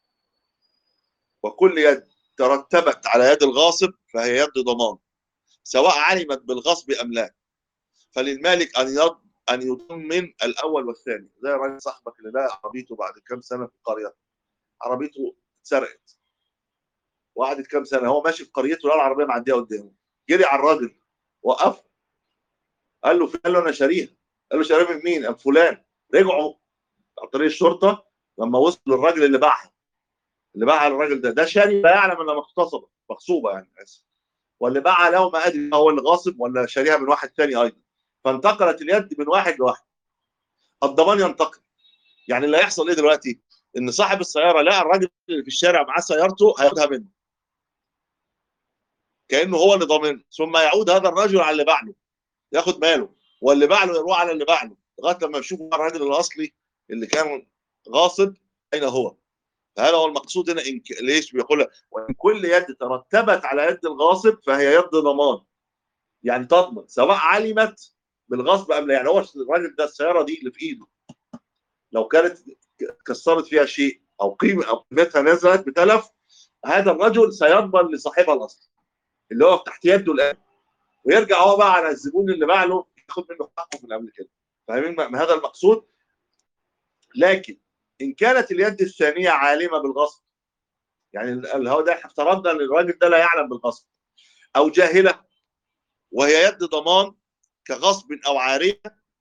وكل يد ترتبت على يد الغاصب فهي يد ضمان سواء علمت بالغصب ام لا فللمالك ان يض ان يضمن الاول والثاني زي الراجل صاحبك اللي لقى عربيته بعد كام سنه في القريه عربيته اتسرقت وقعدت كام سنه هو ماشي في قريته لقى العربيه معديه قدامه جري على الراجل وقف قال له قال له انا شاريها قال له شاريها من مين؟ قال فلان رجعوا عن طريق الشرطه لما وصل للراجل اللي باعها اللي باعها للراجل ده ده شاري لا يعلم انها مغتصبه مغصوبه يعني اسف واللي باعها له ما ادري هو اللي غاصب ولا شاريها من واحد ثاني ايضا فانتقلت اليد من واحد لواحد الضمان ينتقل يعني اللي هيحصل ايه دلوقتي؟ ان صاحب السياره لقى الراجل اللي في الشارع معاه سيارته هياخدها منه كانه هو اللي ضامن ثم يعود هذا الرجل على اللي باع له ياخد ماله واللي باع له يروح على اللي باع له لغايه لما يشوفوا الراجل الاصلي اللي كان غاصب اين هو هذا هو المقصود هنا إن ك... ليش بيقول وان كل يد ترتبت على يد الغاصب فهي يد ضمان يعني تضمن سواء علمت بالغصب ام لا يعني هو الراجل ده السياره دي اللي في ايده لو كانت كسرت فيها شيء او قيمه او قيمتها نزلت بتلف هذا الرجل سيضمن لصاحبها الاصل اللي هو تحت يده الان ويرجع هو بقى على الزبون اللي باع له ياخد منه حقه من قبل كده فاهمين ما هذا المقصود لكن ان كانت اليد الثانيه عالمه بالغصب يعني اللي هو ده احنا افترضنا ان الراجل ده لا يعلم بالغصب او جاهله وهي يد ضمان كغصب او عاريه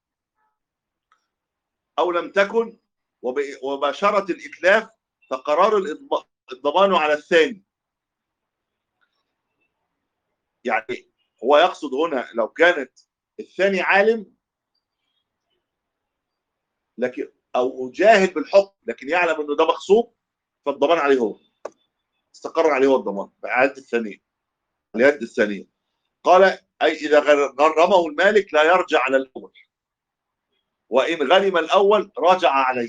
او لم تكن وب- وباشره الاتلاف فقرار الإضم- الضمان على الثاني يعني هو يقصد هنا لو كانت الثاني عالم لكن او جاهل بالحكم لكن يعلم انه ده مغصوب فالضمان عليه هو استقر عليه هو الضمان بعد الثانيه اليد الثانيه قال اي اذا غر- غرمه المالك لا يرجع على الاول وان غنم الاول رجع عليه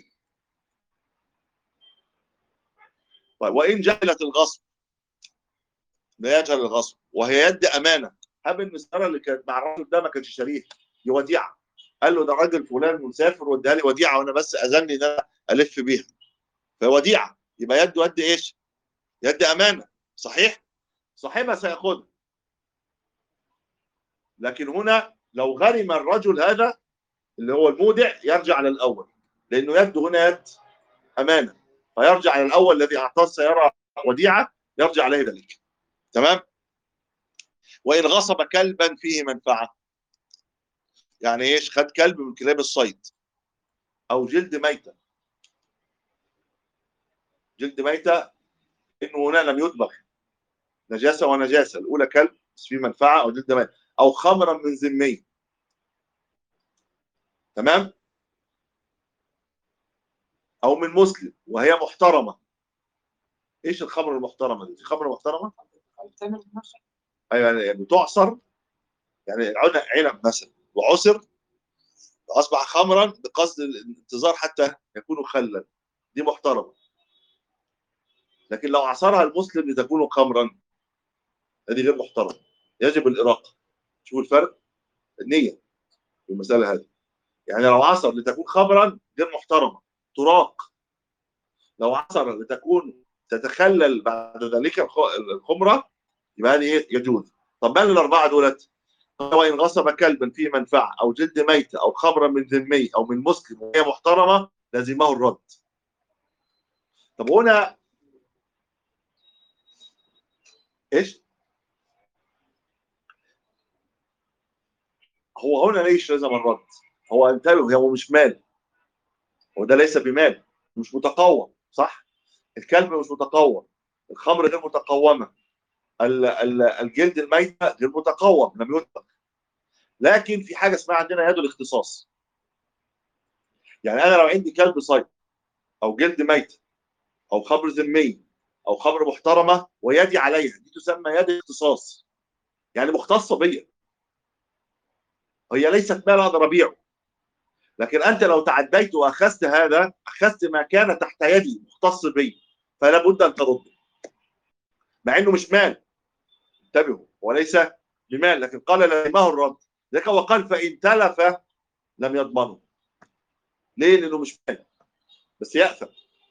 طيب وان جهلت الغصب لا يجهل الغصب وهي يد امانه هب المسألة اللي كانت مع الراجل ده ما كانش شريك دي وديعه قال له ده الراجل فلان مسافر واداها لي وديعه وانا بس اذني ان انا الف بيها فوديعه يبقى يده يد ايش؟ يد امانه صحيح؟ صاحبها سياخذها لكن هنا لو غرم الرجل هذا اللي هو المودع يرجع على الاول لانه يده هنا يد امانه فيرجع على الاول الذي اعطاه السياره وديعه يرجع عليه ذلك تمام وان غصب كلبا فيه منفعه يعني ايش خد كلب من كلاب الصيد او جلد ميته جلد ميته انه هنا لم يطبخ نجاسه ونجاسه الاولى كلب بس فيه منفعه او جلد ميته او خمرا من ذمي تمام او من مسلم وهي محترمه ايش الخمر المحترمه دي في خمر محترمه تعمل نفسك ايوه يعني بتعصر يعني العنب عنب مثلا وعصر اصبح خمرا بقصد الانتظار حتى يكون خلا دي محترمه لكن لو عصرها المسلم لتكون خمرا هذه غير محترمه يجب الاراقه شوفوا الفرق النيه في المساله هذه يعني لو عصر لتكون خمرا غير محترمه تراق لو عصر لتكون تتخلل بعد ذلك الخ- الخمره يبقى هذه إيه؟ يجوز طب من الاربعه دولت؟ قال وان غصب كلبا فيه منفعه او جلد ميته او خمرا من ذمي او من مسلم وهي محترمه لزمه الرد طب هنا ايش؟ هو هنا ليش لازم الرد؟ هو انتبه هو مش مال هو ده ليس بمال مش متقوم صح؟ الكلب مش متقوم الخمر غير متقومه ال- ال- الجلد الميتة غير متقوم لم يطلق لكن في حاجه اسمها عندنا يد الاختصاص يعني انا لو عندي كلب صيد او جلد ميت او خمر ذمي او خمر محترمه ويدي عليها دي تسمى يد اختصاص يعني مختصه بيا هي ليست مال اقدر ابيعه لكن انت لو تعديت واخذت هذا اخذت ما كان تحت يدي مختص بي فلا بد ان ترده مع انه مش مال انتبهوا وليس بمال لكن قال لزمه الرد ذلك وقال فان تلف لم يضمنه ليه؟ لانه مش مال بس يأثم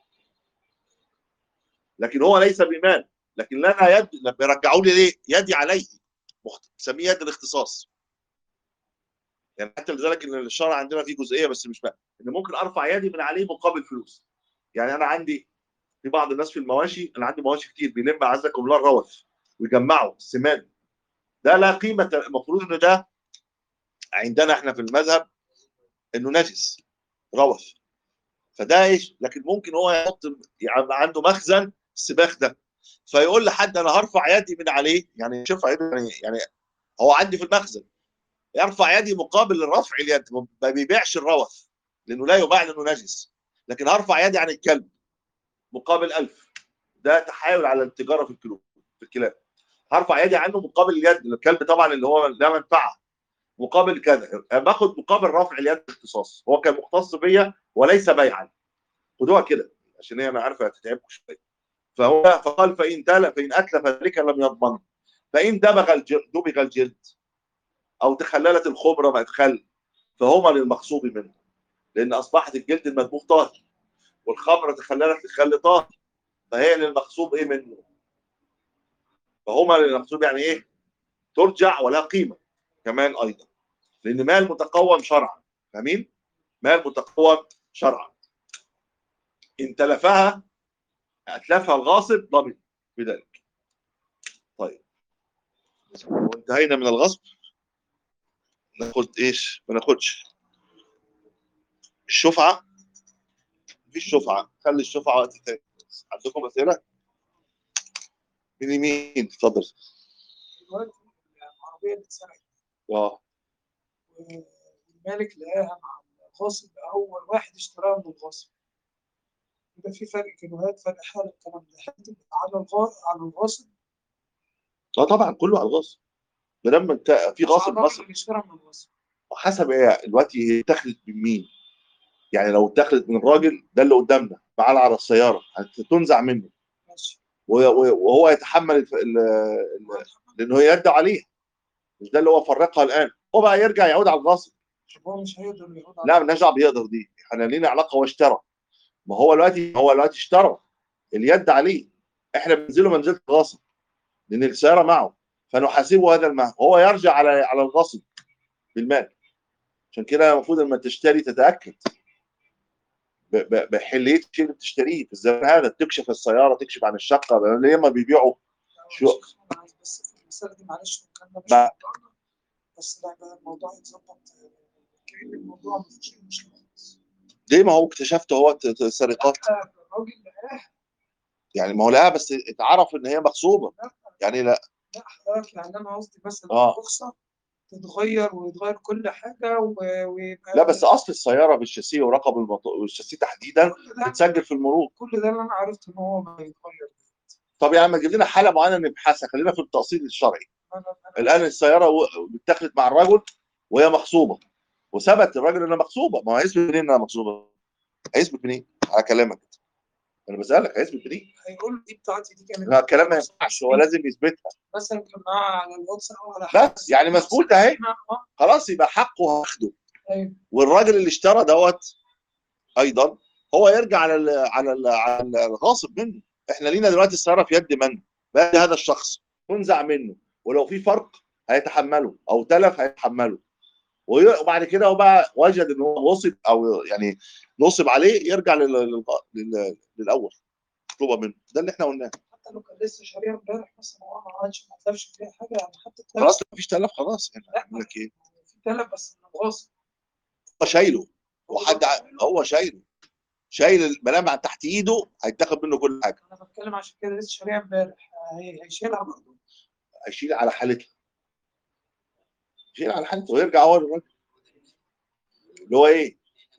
لكن هو ليس بمال لكن لنا يد لما يرجعوا لي ليه؟ يدي عليه مخت- سميه يد الاختصاص يعني حتى لذلك ان الشرع عندنا فيه جزئيه بس مش بقى ان ممكن ارفع يدي من عليه مقابل فلوس يعني انا عندي في بعض الناس في المواشي انا عندي مواشي كتير بيلم عزكم الله الروث ويجمعوا السمان ده لا قيمه المفروض ان ده عندنا احنا في المذهب انه نجس روث فده ايش لكن ممكن هو يحط يعني عنده مخزن السباخ ده فيقول لحد انا هرفع يدي من عليه يعني مش يرفع يده يعني, يعني هو عندي في المخزن يرفع يدي مقابل رفع اليد ما بيبيعش الروث لانه لا يباع لانه نجس لكن هرفع يدي عن الكلب مقابل ألف ده تحايل على التجاره في الكلوب في الكلاب هرفع يدي عنه مقابل اليد الكلب طبعا اللي هو لا منفعه مقابل كذا باخد مقابل رفع اليد اختصاص هو كان مختص بيا وليس بيعا خدوها كده عشان هي انا عارفه هتتعبكم شويه فهو فقال فان تل فان اتلف ذلك لم يضمن فان دبغ الجلد دبغ الجلد او تخللت الخبره بقت خل فهما للمقصود منه لان اصبحت الجلد المدبوغ طاهر والخمره تخللت الخل طاهر فهي للمقصود ايه منه فهما للمقصود يعني ايه ترجع ولا قيمه كمان ايضا لان مال متقوم شرعا فاهمين مال متقوم شرعا ان تلفها اتلفها الغاصب ضمن بذلك طيب وانتهينا من الغصب ناخد ايش ما ناخدش الشفعه مفيش شفعه خلي الشفعه وقت تاني عندكم اسئله من يمين اتفضل دلوقتي العربية اتسرقت اه والمالك لقاها مع الغاصب أول واحد اشتراها من الغاصب يبقى في فرق كيلوهات فرق حال الكلام ده هل تبقى على الغا... على الغاصب اه طبعا كله على الغاصب ما دام انت في غاصب على الراجل مصر اللي اشترى من الغاصب حسب ايه دلوقتي هي اتاخدت من مين؟ يعني لو اتاخدت من الراجل ده اللي قدامنا معانا على السياره هتنزع منه ماشي و- و- وهو يتحمل الف- ال- ال- لانه يدعو عليها مش ده اللي هو فرقها الان هو بقى يرجع يعود على الغاصب طب هو مش هيقدر يعود على لا مالناش دعوه بيقدر دي احنا لينا علاقه هو اشترى ما هو دلوقتي هو دلوقتي اشترى اليد عليه احنا بننزله منزله الغاصب لان السياره معه فنحاسبه هذا المال هو يرجع على على الغاصب بالمال عشان كده المفروض لما تشتري تتاكد ب- ب- بحليه الشيء اللي بتشتريه في الزمان هذا تكشف السياره تكشف عن الشقه لان ليه ما بيبيعوا شو- شو انا عايز بس في المثال دي معلش الكلام ده مش بقى. موضوعنا بس لا بقى الموضوع يتظبط كأن الموضوع ما فيش مشكله خالص ليه ما هو اكتشفت هو ت- ت- سرقات لا، الراجل لقاها يعني ما هو لقاها بس اتعرف ان هي مغصوبه لا يعني لا لا حضرتك يعني انا قصدي مثلا آه. الرخصه تتغير ويتغير كل حاجه و- ويبقى لا بس اصل السياره بالشاسيه ورقم المط- والشاسيه تحديدا كل ده بتسجل في المرور كل ده اللي انا عرفت ان هو ما يتغير طب يا عم جيب لنا حاله معينه نبحثها خلينا في التقسيط الشرعي أنا- أنا- الان السياره و- اتاخدت مع الرجل وهي مغصوبه وثبت الراجل انها مغصوبه ما هو هيثبت منين انها مغصوبه؟ هيثبت منين؟ على كلامك انا بسالك هيثبت منين؟ هيقول لي دي بتاعتي دي كانت لا الكلام ما ينفعش هو لازم يثبتها مثلا كان معاه على الواتس او على حاجه بس يعني مثبوت اهي اه خلاص يبقى حقه هاخده ايوه والراجل اللي اشترى دوت ايضا هو يرجع على ال على ال على الغاصب منه احنا لينا دلوقتي السياره في يد من؟ بيد هذا الشخص تنزع منه ولو في فرق هيتحمله او تلف هيتحمله وي- وبعد كده هو بقى وجد ان هو نصب او يعني نصب عليه يرجع لل- لل- لل- للاول مطلوبه منه ده اللي احنا قلناه حتى لو كان لسه شاريها امبارح مثلا هو ما عادش ما تلفش فيها حاجه يعني حتى التلف خلاص مفيش تلف خلاص يعني لا اقول لك ايه في تلف بس من الغاصب هو شايله هو حد ع- هو شايله شايل الملام عن تحت ايده هيتاخد منه كل حاجه انا بتكلم عشان كده لسه شاريها امبارح هي- هيشيلها برضه هيشيل على حالتها يشيل على حالته ويرجع هو للراجل اللي هو ايه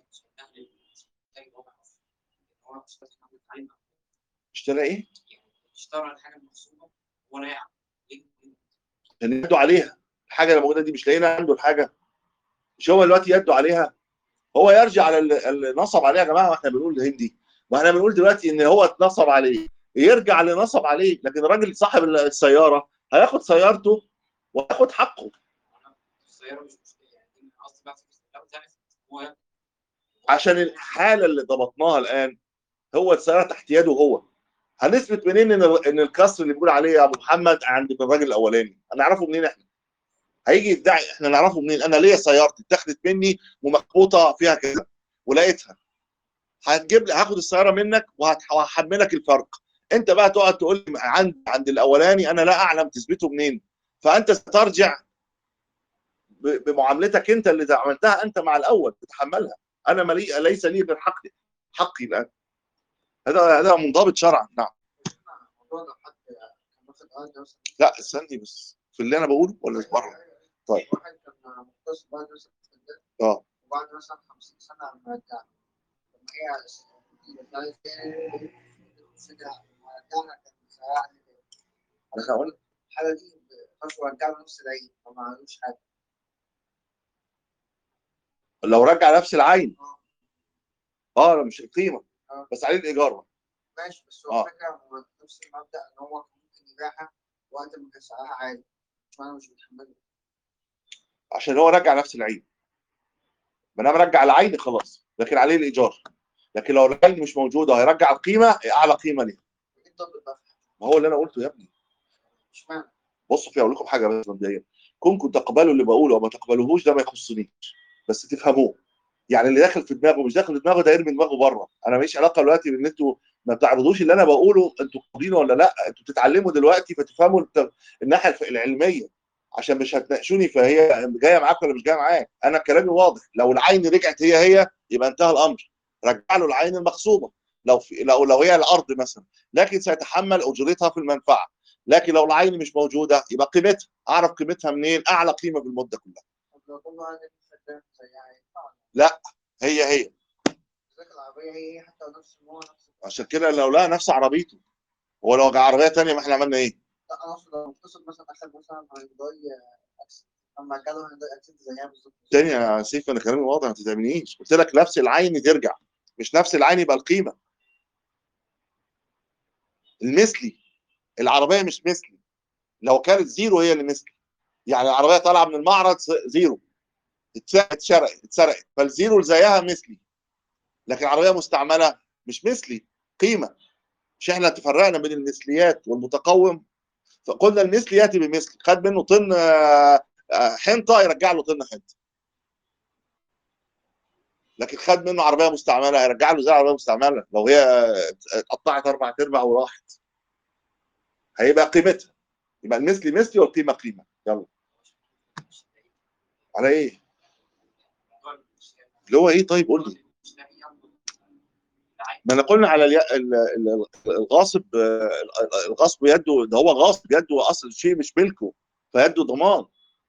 اشترى ايه اشترى الحاجه المقصوده وانا قاعد كان يده عليها الحاجه اللي موجوده دي مش لاقيين عنده الحاجه مش هو دلوقتي يده عليها هو يرجع على اللي اللي نصب عليه يا جماعه واحنا بنقول هندي واحنا بنقول دلوقتي ان هو اتنصب عليه يرجع اللي نصب عليه لكن الراجل صاحب السياره هياخد سيارته وياخد حقه السياره مش مشكله يعني قصدي بقى لو زعلت هو عشان الحاله اللي ضبطناها الان هو السياره تحت يده هو هنثبت منين ان ان الكسر اللي بيقول عليه يا ابو محمد عند الراجل الاولاني هنعرفه منين احنا هيجي يدعي احنا نعرفه منين انا ليا سيارتي اتاخدت مني ومخبوطه فيها كذا ولقيتها هتجيب لي هاخد السياره منك وهت- وهحملك الفرق انت بقى تقعد تقول لي عند عند الاولاني انا لا اعلم تثبته منين فانت سترجع ب- بمعاملتك انت اللي عملتها انت مع الاول تتحملها انا ملي ليس لي غير حقي حقي الان هذا هذا منضبط شرعا نعم الموضوع ده حد كان واخد قاعد مثلا لا استني بس في اللي انا بقوله ولا بره طيب. واحد كان مختص بعد مثلا في الجد اه وبعد مثلا 50 سنه عم رجع لما هي رجعت تاني رجع رجعنا كان ساعة احنا قلنا الحالة دي خلاص رجع له نفس العيد فما عملوش حاجة لو رجع نفس العين اه اه مش القيمه آه. بس عليه الايجار ماشي بس هو آه. الفكرة هو نفس المبدأ إن هو كان ممكن يبيعها وقت ما كان سعرها عالي اشمعنى مش بيتحمله عشان هو رجع نفس العين ما دام رجع العين خلاص لكن عليه الايجار لكن لو العين مش موجوده هيرجع القيمه اعلى قيمه ليها ايه الضبط بقى في الحاجة؟ ما هو اللي انا قلته يا ابني اشمعنى بصوا في اقول لكم حاجه بس مبدئيا كونكم تقبلوا اللي بقوله وما تقبلوهوش ده ما يخصنيش بس تفهموه يعني اللي داخل في دماغه مش داخل في دماغه ده يرمي دماغه بره انا ماليش علاقه دلوقتي بان انتوا ما بتعرضوش اللي انا بقوله انتوا قابلينه ولا لا انتوا بتتعلموا دلوقتي فتفهموا الت- الناحيه الف- العلميه عشان مش هتناقشوني فهي جايه معاك ولا مش جايه معاك انا كلامي واضح لو العين رجعت هي هي يبقى انتهى الامر رجع له العين المغصوبه لو في لو لو هي الارض مثلا لكن سيتحمل اجرتها في المنفعه لكن لو العين مش موجوده يبقى قيمتها اعرف قيمتها منين اعلى قيمه في المده كلها طب لو كل واحد خدام زيها ينفع هي هي ذاك العربية هي هي حتى لو نفس النوع نفس عشان كده لو لقى نفس عربيته هو لو جه عربيه تانية ما احنا عملنا ايه لا انا اقصد لو اتصل مثلا اخد مثلا هيونداي اكسنت اما جاله هيونداي اكسنت زيها بالظبط تاني يا سيف انا كلامي واضح ما تتعبنيش قلت لك نفس العين ترجع مش نفس العين يبقى القيمه المثلي العربيه مش مثلي لو كانت زيرو هي اللي مثلي يعني العربيه طالعه من المعرض س- زيرو اتس- اتسرقت اتسرقت فالزيرو اللي زيها مثلي لكن عربيه مستعمله مش مثلي قيمه مش احنا تفرقنا بين المثليات والمتقوم فقلنا المثلي ياتي بمثل خد منه طن آه، آه، حنطه يرجع له طن حنطه لكن خد منه عربيه مستعمله هيرجع له زي عربيه مستعمله لو هي اتقطعت اربع ارباع وراحت هيبقى قيمتها يبقى المثلي مثلي والقيمه قيمه يلا على ايه؟ اللي هو ايه طيب قول لي ما انا قلنا على اليا- ال- ال- الغاصب آه، الغصب يده ده هو غاصب يده اصل شيء مش ملكه فيده ضمان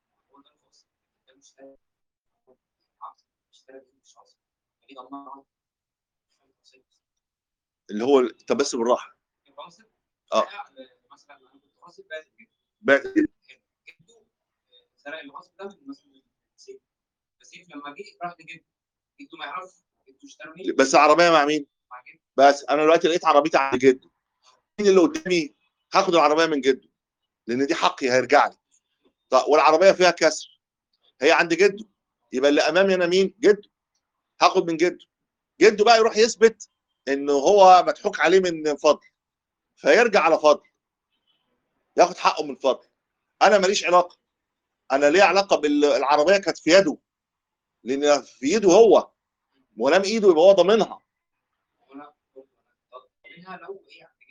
اللي هو طب بس بالراحه آه. مثلا انا كنت غاصب بقى بعت جده سرق الغصب ده من مثلا من سيف فسيف لما جه راح لجده جده ما يعرفش جده اشترى منه بس عربيه مع مين؟ مع جده بس انا دلوقتي لقيت عربيتي عند جده مين اللي قدامي؟ هاخد العربيه من جده لان دي حقي هيرجع لي طب والعربيه فيها كسر هي عند جده يبقى اللي امامي انا مين؟ جده هاخد من جده جده بقى يروح يثبت انه هو مضحوك عليه من فضل فيرجع على فضل ياخد حقه من فضل انا ماليش علاقه انا ليه علاقه بالعربيه كانت في يده لان في ايده هو ولام ايده يبقى هو ضامنها ولا منها لو ايه يعني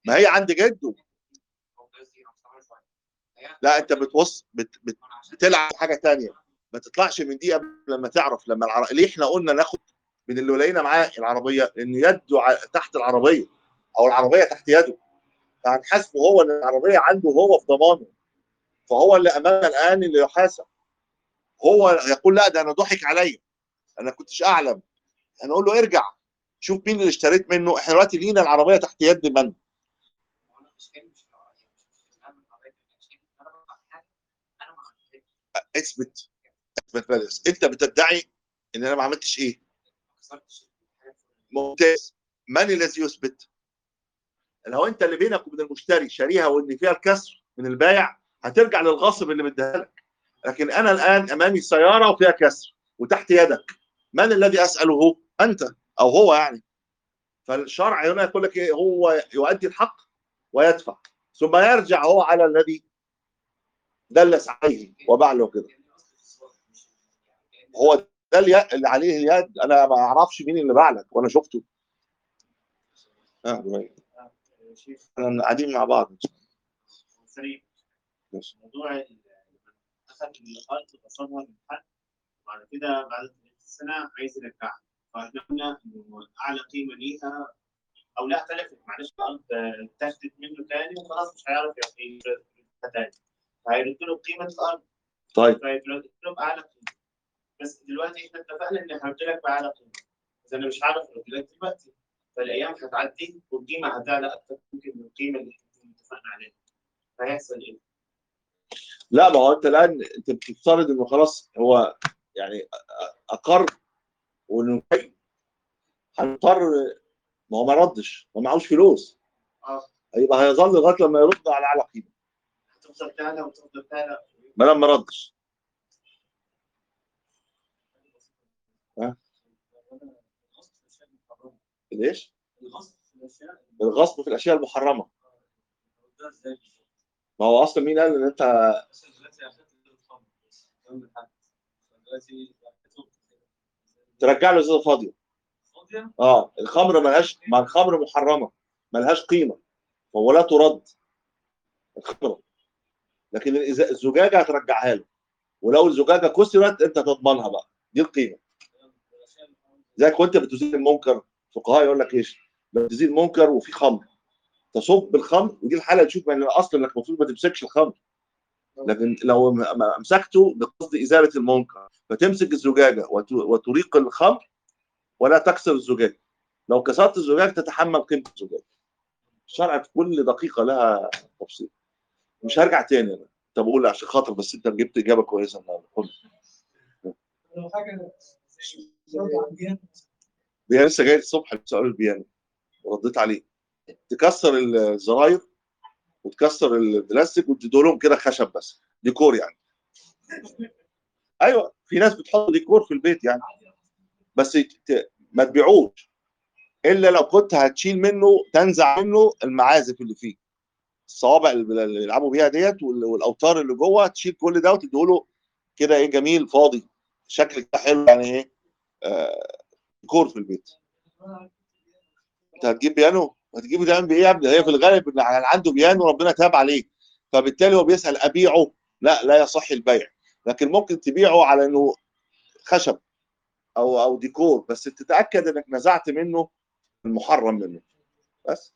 ما هي عند جده هو ده زي أمثال شوية. هي- لا انت بتوص بت... بت... أنا عشان بتلعب حاجه تانية ما تطلعش من دي قبل لما تعرف لما العر... ليه احنا قلنا ناخد من اللي لقينا معاه العربيه ان يده ع... تحت العربيه او العربيه تحت يده فهنحاسبه هو ان العربيه عنده هو في ضمانه فهو اللي امامنا الان اللي يحاسب هو يقول لا ده انا ضحك عليا انا كنتش اعلم هنقول له ارجع شوف مين اللي اشتريت منه احنا دلوقتي لينا العربيه تحت يد من أنا مش كده مش مش أنا من قضية الأشياء. أنا بقى حاجة أنا ما عملتهاش. اثبت اثبت بس انت بتدعي ان انا ما عملتش ايه ما كسرتش الحاجة. ممتاز من الذي يثبت لو انت اللي بينك وبين المشتري شاريها وان فيها الكسر من البائع هترجع للغاصب اللي مديها لك لكن انا الان امامي سياره وفيها كسر وتحت يدك من الذي اساله انت او هو يعني فالشرع هنا يقول لك ايه هو يؤدي الحق ويدفع ثم يرجع هو على الذي دلس عليه وباع له كده يعني أصل الصوت مش- يعني هو ده اليد اللي عليه اليد انا ما اعرفش مين اللي باع لك وانا شفته اه جميل. شيخ احنا قاعدين مع بعض سريع ماشي. موضوع ال- اخذ الارض وصلها للحد وبعد كده بعد 30 سنه عايز يرجعها فاحنا قلنا انه اعلى قيمه ليها او لا اختلفت معلش الارض اتاخدت منه تاني وخلاص مش هيعرف يردها تاني فهيرد له قيمه الارض طيب فيرد له باعلى قيمه بس دلوقتي احنا اتفقنا اني هرد لك باعلى قيمه بس انا مش هعرف ارد لك دلوقتي فالايام هتعدي والقيمه هتعلى اكتر ممكن من القيمه اللي احنا اتفقنا عليها فهيحصل ايه؟ لا ما هو انت الان انت بتفترض انه خلاص هو يعني اقر وانه جاي. هنضطر ما هو ما ردش ما معهوش فلوس اه هيبقى هيظل لغايه لما يرد على اعلى قيمه هتفضل تعلى وتفضل تعلى ما لما ردش ها؟ ليش؟ الغصب في الاشياء المحرمه ما هو اصلا مين قال ان انت ترجع له ازازه فاضيه اه الخمر ملهاش ما الخمر محرمه ملهاش قيمه فهو لا ترد الخمره لكن الإزا- الزجاجه هترجعها له ولو الزجاجه كسرت انت تضمنها بقى دي القيمه زيك وانت بتزيل المنكر فقهاء يقول لك ايش لو تزيل منكر وفي خمر تصب الخمر ودي الحاله اللي تشوف من الاصل انك المفروض ما تمسكش الخمر لكن لو م- م- امسكته بقصد ازاله المنكر فتمسك الزجاجه وت- وتريق الخمر ولا تكسر الزجاجه لو كسرت الزجاجه تتحمل قيمه الزجاجه الشرع في كل دقيقه لها تفصيل مش هرجع تاني انا طب اقول عشان خاطر بس انت جبت اجابه كويسه النهارده خد. لو حاجه زي زوجة عن ديانة هي لسه جاي الصبح سؤال البيانو ورديت عليه تكسر الزراير وتكسر البلاستيك وتدوا لهم كده خشب بس ديكور يعني ايوه في ناس بتحط ديكور في البيت يعني بس ت- ما تبيعوش الا لو كنت هتشيل منه تنزع منه المعازف اللي فيه الصوابع اللي اللي يلعبوا بيها ديت وال- والاوتار اللي جوه تشيل كل ده وتديه له كده ايه جميل فاضي شكل كده حلو يعني ايه آه ديكور في البيت انت هتجيب بيانو هتجيبه تعمل بايه يا ابني هي في الغالب ان عنده بيانو ربنا تاب عليه فبالتالي هو بيسال ابيعه لا لا يصح البيع لكن ممكن تبيعه على انه خشب او او ديكور بس تتاكد انك نزعت منه المحرم منه بس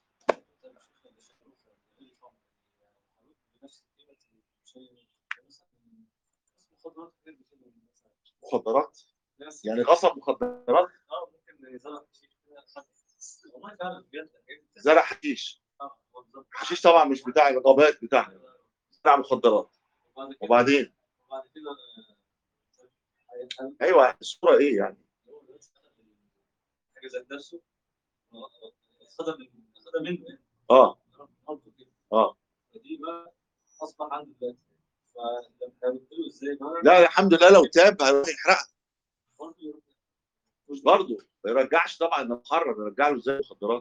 مخدرات يعني غصب مخدرات زرع حشيش حشيش طبعا مش بتاع الغابات بتاعنا بتاع مخدرات وبعدين ايوه الصوره ايه يعني حاجه ذات نفسه خدها من خدها منه اه قصده كده اه فدي بقى اصبح عنده دلوقتي فلما قابلت له ازاي بقى لا الحمد لله لو تاب هيروح يحرقها برضه يروح مش برضه ما يرجعش طبعا ده محرم يرجع له زي المخدرات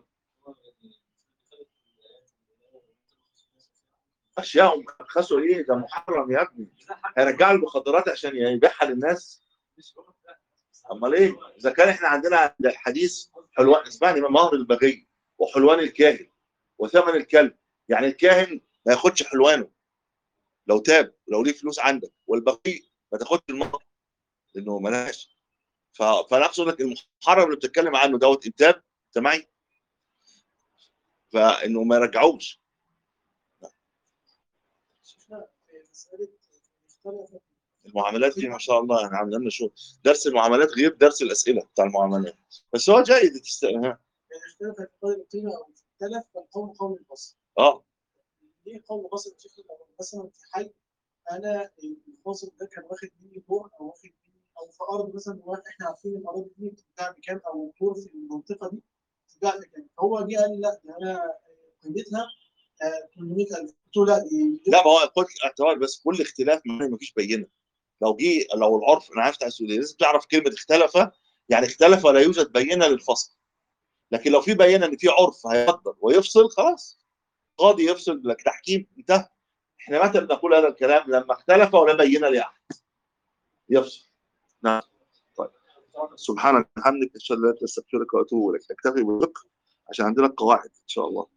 اشياء خسوا ايه ده محرم يا ابني هيرجع له المخدرات عشان يبيعها للناس امال ايه اذا كان احنا عندنا الحديث حلوان اسمعني مهر البغي وحلوان الكاهن وثمن الكلب يعني الكاهن ما ياخدش حلوانه لو تاب لو ليه فلوس عندك والبقي ما تاخدش المهر لانه ملهاش ف- فانا اقصد لك المحرم اللي بتتكلم عنه دوت انتاج انت معي فانه ما يرجعوش شفنا في مساله اختلفت المعاملات دي ما شاء الله يعني عاملين لنا شو درس المعاملات غير درس الاسئله بتاع المعاملات بس هو جيد تست... ها. يعني اختلفت في قدر القيمه او في التلف فالقوم قوم البصر اه ليه قوم البصر شفنا لو مثلا في حي انا الفاصل ده كان واخد مني دور او واخد مني او في ارض مثلا واحد احنا عارفين الاراضي دي بتتباع بكام او الدور في المنطقه دي بتتباع بكام هو جه قال لا ده انا قيمتها آه، 800000 قلت له لا دي لا ما هو خد اعتبار بس كل اختلاف معناه ما فيش بينه لو جه لو العرف انا عارف بتاع السعوديه لازم تعرف كلمه اختلف يعني اختلف ولا يوجد بينه للفصل لكن لو في بينه ان في عرف هيقدر ويفصل خلاص قاضي يفصل لك تحكيم انتهى احنا متى بنقول هذا الكلام لما اختلف ولا بينه لاحد يفصل نعم طيب سبحانك وبحمدك اشهد ان لا اله الا انت استغفرك واتوب اليك نكتفي بالفقه عشان عندنا قواعد ان شاء الله